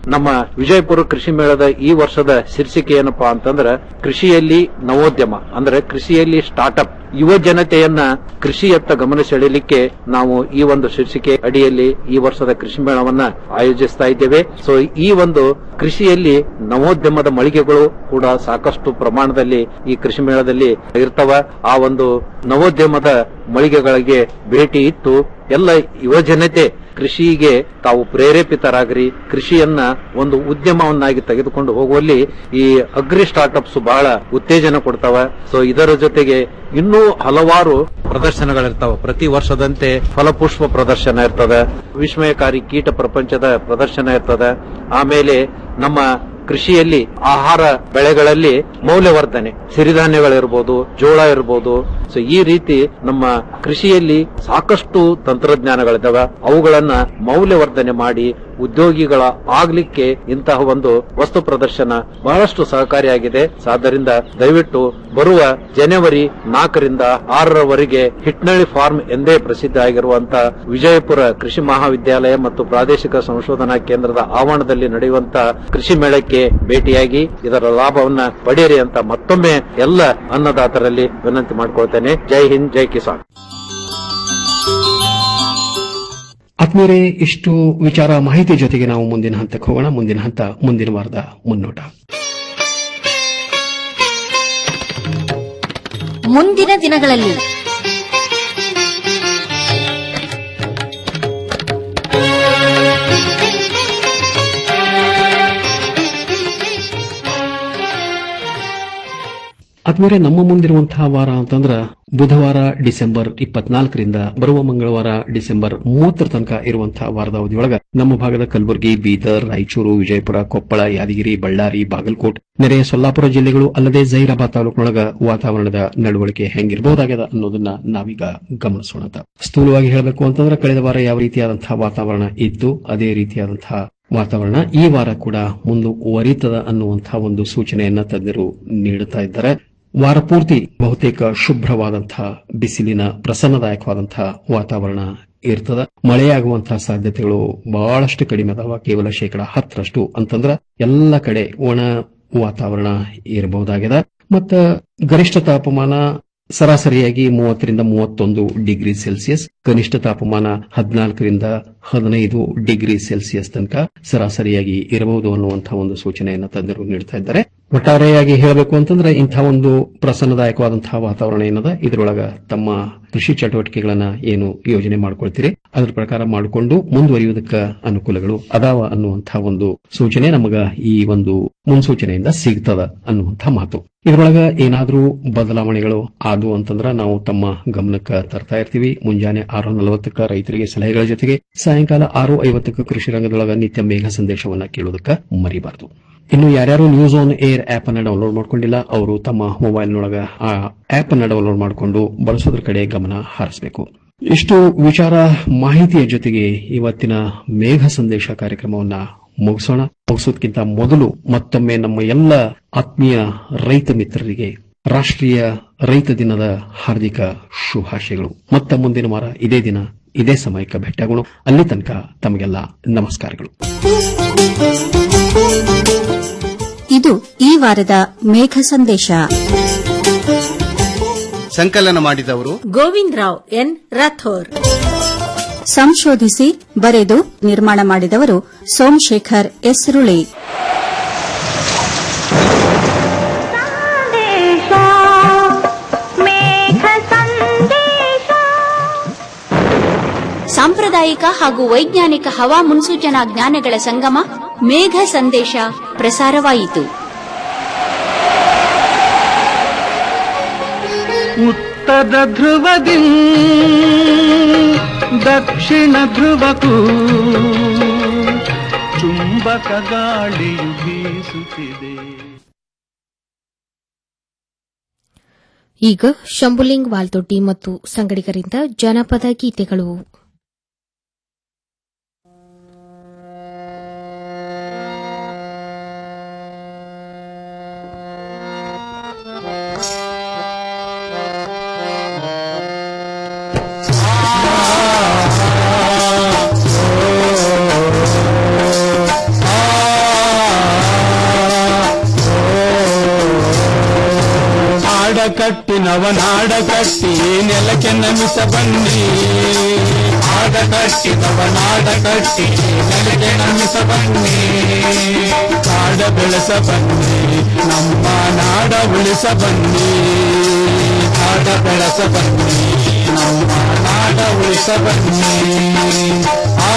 ನಮ್ಮ ವಿಜಯಪುರ ಕೃಷಿ ಮೇಳದ ಈ ವರ್ಷದ ಶೀರ್ಷಿಕೆ ಏನಪ್ಪಾ ಅಂತಂದ್ರ ಕೃಷಿಯಲ್ಲಿ ನವೋದ್ಯಮ ಅಂದ್ರೆ ಕೃಷಿಯಲ್ಲಿ ಸ್ಟಾರ್ಟ್ಅಪ್ ಯುವ ಜನತೆಯನ್ನ ಕೃಷಿಯತ್ತ ಗಮನ ಸೆಳೆಯಲಿಕ್ಕೆ ನಾವು ಈ ಒಂದು ಶೀರ್ಷಿಕೆ ಅಡಿಯಲ್ಲಿ ಈ ವರ್ಷದ ಕೃಷಿ ಮೇಳವನ್ನ ಆಯೋಜಿಸ್ತಾ ಇದ್ದೇವೆ ಸೊ ಈ ಒಂದು ಕೃಷಿಯಲ್ಲಿ ನವೋದ್ಯಮದ ಮಳಿಗೆಗಳು ಕೂಡ ಸಾಕಷ್ಟು ಪ್ರಮಾಣದಲ್ಲಿ ಈ ಕೃಷಿ ಮೇಳದಲ್ಲಿ ಇರ್ತವ ಆ ಒಂದು ನವೋದ್ಯಮದ ಮಳಿಗೆಗಳಿಗೆ ಭೇಟಿ ಇತ್ತು ಎಲ್ಲ ಯುವ ಜನತೆ ಕೃಷಿಗೆ ತಾವು ಪ್ರೇರೇಪಿತರಾಗ್ರಿ ಕೃಷಿಯನ್ನ ಒಂದು ಉದ್ಯಮವನ್ನಾಗಿ ತೆಗೆದುಕೊಂಡು ಹೋಗುವಲ್ಲಿ ಈ ಅಗ್ರಿ ಸ್ಟಾರ್ಟ್ಅಪ್ಸ್ ಬಹಳ ಉತ್ತೇಜನ ಕೊಡ್ತಾವ ಸೊ ಇದರ ಜೊತೆಗೆ ಇನ್ನೂ ಹಲವಾರು ಪ್ರದರ್ಶನಗಳಿರ್ತಾವ ಪ್ರತಿ ವರ್ಷದಂತೆ ಫಲಪುಷ್ಪ ಪ್ರದರ್ಶನ ಇರ್ತದೆ ವಿಸ್ಮಯಕಾರಿ ಕೀಟ ಪ್ರಪಂಚದ ಪ್ರದರ್ಶನ ಇರ್ತದೆ ಆಮೇಲೆ ನಮ್ಮ ಕೃಷಿಯಲ್ಲಿ ಆಹಾರ ಬೆಳೆಗಳಲ್ಲಿ ಮೌಲ್ಯವರ್ಧನೆ ಸಿರಿಧಾನ್ಯಗಳಿರ್ಬೋದು ಜೋಳ ಇರ್ಬೋದು ಸೊ ಈ ರೀತಿ ನಮ್ಮ ಕೃಷಿಯಲ್ಲಿ ಸಾಕಷ್ಟು ತಂತ್ರಜ್ಞಾನಗಳಿದಾವೆ ಅವುಗಳನ್ನ ಮೌಲ್ಯವರ್ಧನೆ ಮಾಡಿ ಉದ್ಯೋಗಿಗಳ ಆಗ್ಲಿಕ್ಕೆ ಇಂತಹ ಒಂದು ವಸ್ತು ಪ್ರದರ್ಶನ ಬಹಳಷ್ಟು ಸಹಕಾರಿಯಾಗಿದೆ ಸೊ ಆದ್ದರಿಂದ ದಯವಿಟ್ಟು ಬರುವ ಜನವರಿ ನಾಲ್ಕರಿಂದ ಆರರವರೆಗೆ ಹಿಟ್ನಳ್ಳಿ ಫಾರ್ಮ್ ಎಂದೇ ಪ್ರಸಿದ್ಧ ಆಗಿರುವಂತಹ ವಿಜಯಪುರ ಕೃಷಿ ಮಹಾವಿದ್ಯಾಲಯ ಮತ್ತು ಪ್ರಾದೇಶಿಕ ಸಂಶೋಧನಾ ಕೇಂದ್ರದ ಆವರಣದಲ್ಲಿ ನಡೆಯುವಂತಹ ಕೃಷಿ ಮೇಳಕ್ಕೆ ಭೇಟಿಯಾಗಿ ಇದರ ಲಾಭವನ್ನ ಪಡೆಯಿರಿ ಅಂತ ಮತ್ತೊಮ್ಮೆ ಎಲ್ಲ ಅನ್ನದಾತರಲ್ಲಿ ವಿನಂತಿ ಮಾಡ್ಕೊಳ್ತೇನೆ ಜೈ ಹಿಂದ್ ಜೈ ಕಿಸಾನ್ ಆತ್ಮೀಯರೇ ಇಷ್ಟು ವಿಚಾರ ಮಾಹಿತಿ ಜೊತೆಗೆ ನಾವು ಮುಂದಿನ ಹಂತಕ್ಕೆ ಹೋಗೋಣ ಮುಂದಿನ ಹಂತ ಮುಂದಿನ ವಾರದ ಮುನ್ನೋಟ ಮುಂದಿನ ದಿನಗಳಲ್ಲಿ ಆದ್ಮೇಲೆ ನಮ್ಮ ಮುಂದಿರುವಂತಹ ವಾರ ಅಂತಂದ್ರ ಬುಧವಾರ ಡಿಸೆಂಬರ್ ಇಪ್ಪತ್ನಾಲ್ಕರಿಂದ ಬರುವ ಮಂಗಳವಾರ ಡಿಸೆಂಬರ್ ಮೂವತ್ತರ ತನಕ ಇರುವಂತಹ ವಾರದ ಅವಧಿಯೊಳಗ ನಮ್ಮ ಭಾಗದ ಕಲಬುರಗಿ ಬೀದರ್ ರಾಯಚೂರು ವಿಜಯಪುರ ಕೊಪ್ಪಳ ಯಾದಗಿರಿ ಬಳ್ಳಾರಿ ಬಾಗಲಕೋಟ್ ನೆರೆಯ ಸೊಲ್ಲಾಪುರ ಜಿಲ್ಲೆಗಳು ಅಲ್ಲದೆ ಜೈರಾಬಾದ್ ತಾಲೂಕಿನೊಳಗ ವಾತಾವರಣದ ನಡವಳಿಕೆ ಹೆಂಗಿರಬಹುದಾಗ್ಯದ ಅನ್ನೋದನ್ನ ನಾವೀಗ ಗಮನಿಸೋಣ ಸ್ಥೂಲವಾಗಿ ಹೇಳಬೇಕು ಅಂತಂದ್ರೆ ಕಳೆದ ವಾರ ಯಾವ ರೀತಿಯಾದಂತಹ ವಾತಾವರಣ ಇತ್ತು ಅದೇ ರೀತಿಯಾದಂತಹ ವಾತಾವರಣ ಈ ವಾರ ಕೂಡ ಮುಂದುವರಿತದ ಅನ್ನುವಂತಹ ಒಂದು ಸೂಚನೆಯನ್ನ ತಜ್ಞರು ನೀಡುತ್ತಾ ಇದ್ದಾರೆ ವಾರ ಪೂರ್ತಿ ಬಹುತೇಕ ಶುಭ್ರವಾದಂತಹ ಬಿಸಿಲಿನ ಪ್ರಸನ್ನದಾಯಕವಾದಂತಹ ವಾತಾವರಣ ಇರ್ತದ ಮಳೆಯಾಗುವಂತಹ ಸಾಧ್ಯತೆಗಳು ಬಹಳಷ್ಟು ಕಡಿಮೆ ಅದಾವ ಕೇವಲ ಶೇಕಡ ಹತ್ತರಷ್ಟು ಅಂತಂದ್ರ ಎಲ್ಲ ಕಡೆ ಒಣ ವಾತಾವರಣ ಇರಬಹುದಾಗಿದೆ ಮತ್ತ ಗರಿಷ್ಠ ತಾಪಮಾನ ಸರಾಸರಿಯಾಗಿ ಮೂವತ್ತರಿಂದ ಮೂವತ್ತೊಂದು ಡಿಗ್ರಿ ಸೆಲ್ಸಿಯಸ್ ಕನಿಷ್ಠ ತಾಪಮಾನ ಹದಿನಾಲ್ಕರಿಂದ ಹದಿನೈದು ಡಿಗ್ರಿ ಸೆಲ್ಸಿಯಸ್ ತನಕ ಸರಾಸರಿಯಾಗಿ ಇರಬಹುದು ಅನ್ನುವಂತಹ ಒಂದು ಸೂಚನೆಯನ್ನು ತಜ್ಞರು ನೀಡ್ತಾ ಇದ್ದಾರೆ ಒಟ್ಟಾರೆಯಾಗಿ ಹೇಳಬೇಕು ಅಂತಂದ್ರೆ ಇಂತಹ ಒಂದು ಪ್ರಸನ್ನದಾಯಕವಾದಂತಹ ವಾತಾವರಣ ಏನದ ಇದರೊಳಗ ತಮ್ಮ ಕೃಷಿ ಚಟುವಟಿಕೆಗಳನ್ನ ಏನು ಯೋಜನೆ ಮಾಡ್ಕೊಳ್ತೀರಿ ಅದ್ರ ಪ್ರಕಾರ ಮಾಡಿಕೊಂಡು ಮುಂದುವರಿಯುವುದಕ್ಕೆ ಅನುಕೂಲಗಳು ಅದಾವ ಅನ್ನುವಂತಹ ಒಂದು ಸೂಚನೆ ನಮಗ ಈ ಒಂದು ಮುನ್ಸೂಚನೆಯಿಂದ ಸಿಗ್ತದ ಅನ್ನುವಂತಹ ಮಾತು ಇದರೊಳಗ ಏನಾದ್ರೂ ಬದಲಾವಣೆಗಳು ಆದವು ಅಂತಂದ್ರ ನಾವು ತಮ್ಮ ಗಮನಕ್ಕೆ ತರ್ತಾ ಇರ್ತೀವಿ ಮುಂಜಾನೆ ಆರು ನಲವತ್ತಕ್ಕ ರೈತರಿಗೆ ಸಲಹೆಗಳ ಜೊತೆಗೆ ಸಾಯಂಕಾಲ ಆರು ಐವತ್ತಕ್ಕ ಕೃಷಿ ರಂಗದೊಳಗ ನಿತ್ಯ ಮೇಘ ಸಂದೇಶವನ್ನ ಕೇಳೋದಕ್ಕೆ ಮರಿಬಾರದು ಇನ್ನು ಯಾರ್ಯಾರು ನ್ಯೂಸ್ ಆನ್ ಏರ್ ಆಪ್ ಅನ್ನ ಡೌನ್ಲೋಡ್ ಮಾಡ್ಕೊಂಡಿಲ್ಲ ಅವರು ತಮ್ಮ ಮೊಬೈಲ್ನೊಳಗ ಆ ಆಪ್ ಅನ್ನ ಡೌನ್ಲೋಡ್ ಮಾಡಿಕೊಂಡು ಬಳಸೋದ್ರ ಕಡೆ ಗಮನ ಹರಿಸಬೇಕು ಇಷ್ಟು ವಿಚಾರ ಮಾಹಿತಿಯ ಜೊತೆಗೆ ಇವತ್ತಿನ ಮೇಘ ಸಂದೇಶ ಕಾರ್ಯಕ್ರಮವನ್ನ ಮುಗಿಸೋಣ ಮುಗಿಸೋದಕ್ಕಿಂತ ಮೊದಲು ಮತ್ತೊಮ್ಮೆ ನಮ್ಮ ಎಲ್ಲ ಆತ್ಮೀಯ ರೈತ ಮಿತ್ರರಿಗೆ ರಾಷ್ಟ್ರೀಯ ರೈತ ದಿನದ ಹಾರ್ದಿಕ ಶುಭಾಶಯಗಳು ಮತ್ತ ಮುಂದಿನ ವಾರ ಇದೇ ದಿನ ಇದೇ ಸಮಯಕ್ಕೆ ಭೇಟಿಯಾಗೋಣ ಅಲ್ಲಿ ತನಕ ತಮಗೆಲ್ಲ ನಮಸ್ಕಾರಗಳು ಇದು ಈ ವಾರದ ಮೇಘ ಸಂದೇಶ ಸಂಕಲನ ಮಾಡಿದವರು ಗೋವಿಂದ್ ರಾವ್ ಎನ್ ರಾಥೋರ್ ಸಂಶೋಧಿಸಿ ಬರೆದು ನಿರ್ಮಾಣ ಮಾಡಿದವರು ಸೋಮಶೇಖರ್ ಎಸ್ರುಳಿ ಸಾಂಪ್ರದಾಯಿಕ ಹಾಗೂ ವೈಜ್ಞಾನಿಕ ಹವಾ ಮುನ್ಸೂಚನಾ ಜ್ಞಾನಗಳ ಸಂಗಮ ಮೇಘ ಸಂದೇಶ ಪ್ರಸಾರವಾಯಿತು ಉತ್ತರ ಧ್ರುವದಿ ದಕ್ಷಿಣ ಧ್ರುವಕ್ಕೂ ಚುಂಬಕ ಗಾಳಿಯು ಬೀಸುತ್ತಿದೆ ಈಗ ಶಂಭುಲಿಂಗ್ ವಾಲ್ದೊಡ್ಡಿ ಮತ್ತು ಸಂಗಡಿಗರಿಂದ ಜನಪದ ಗೀತೆಗಳು ಆ ನಾಡ ಕಟ್ಟಿ ನವನಾಡ ಕಟ್ಟಿ ನೆಲಕ್ಕೆ ನಮಿಸ ಬನ್ನಿ ಆಡ ಕಟ್ಟಿ ನವನಾಡ ಕಟ್ಟಿ ನೆಲಕ್ಕೆ ನಮಿಸ ಬನ್ನಿ ಕಾಡ ಬೆಳೆಸ ಬನ್ನಿ ನಮ್ಮ ನಾಡ ಉಳಿಸ ಬನ್ನಿ ಕಾಡ ಬೆಳೆಸ ಬನ್ನಿ ನಮ್ಮ ನಾಡ ಉಳಿಸ ಬನ್ನಿ ಆ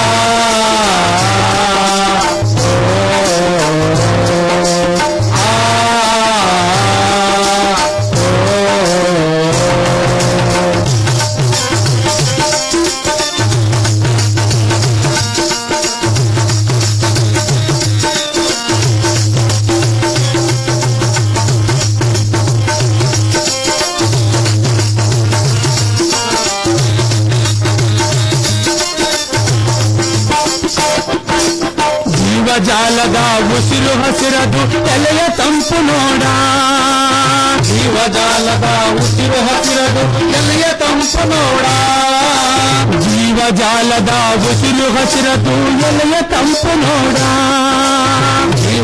ಜೀವಜಾಲದ ಉಸಿರು ಹಸಿರದು ಎಲೆಯ ತಂಪು ನೋಡ ಜೀವಜಾಲದ ಉಸಿರು ಹಸಿರದು ಎಲೆಯ ತಂಪು ನೋಡ ಜೀವಜಾಲದ ಉಸಿರು ಹಸಿರದು ಎಲೆಯ ತಂಪು ನೋಡ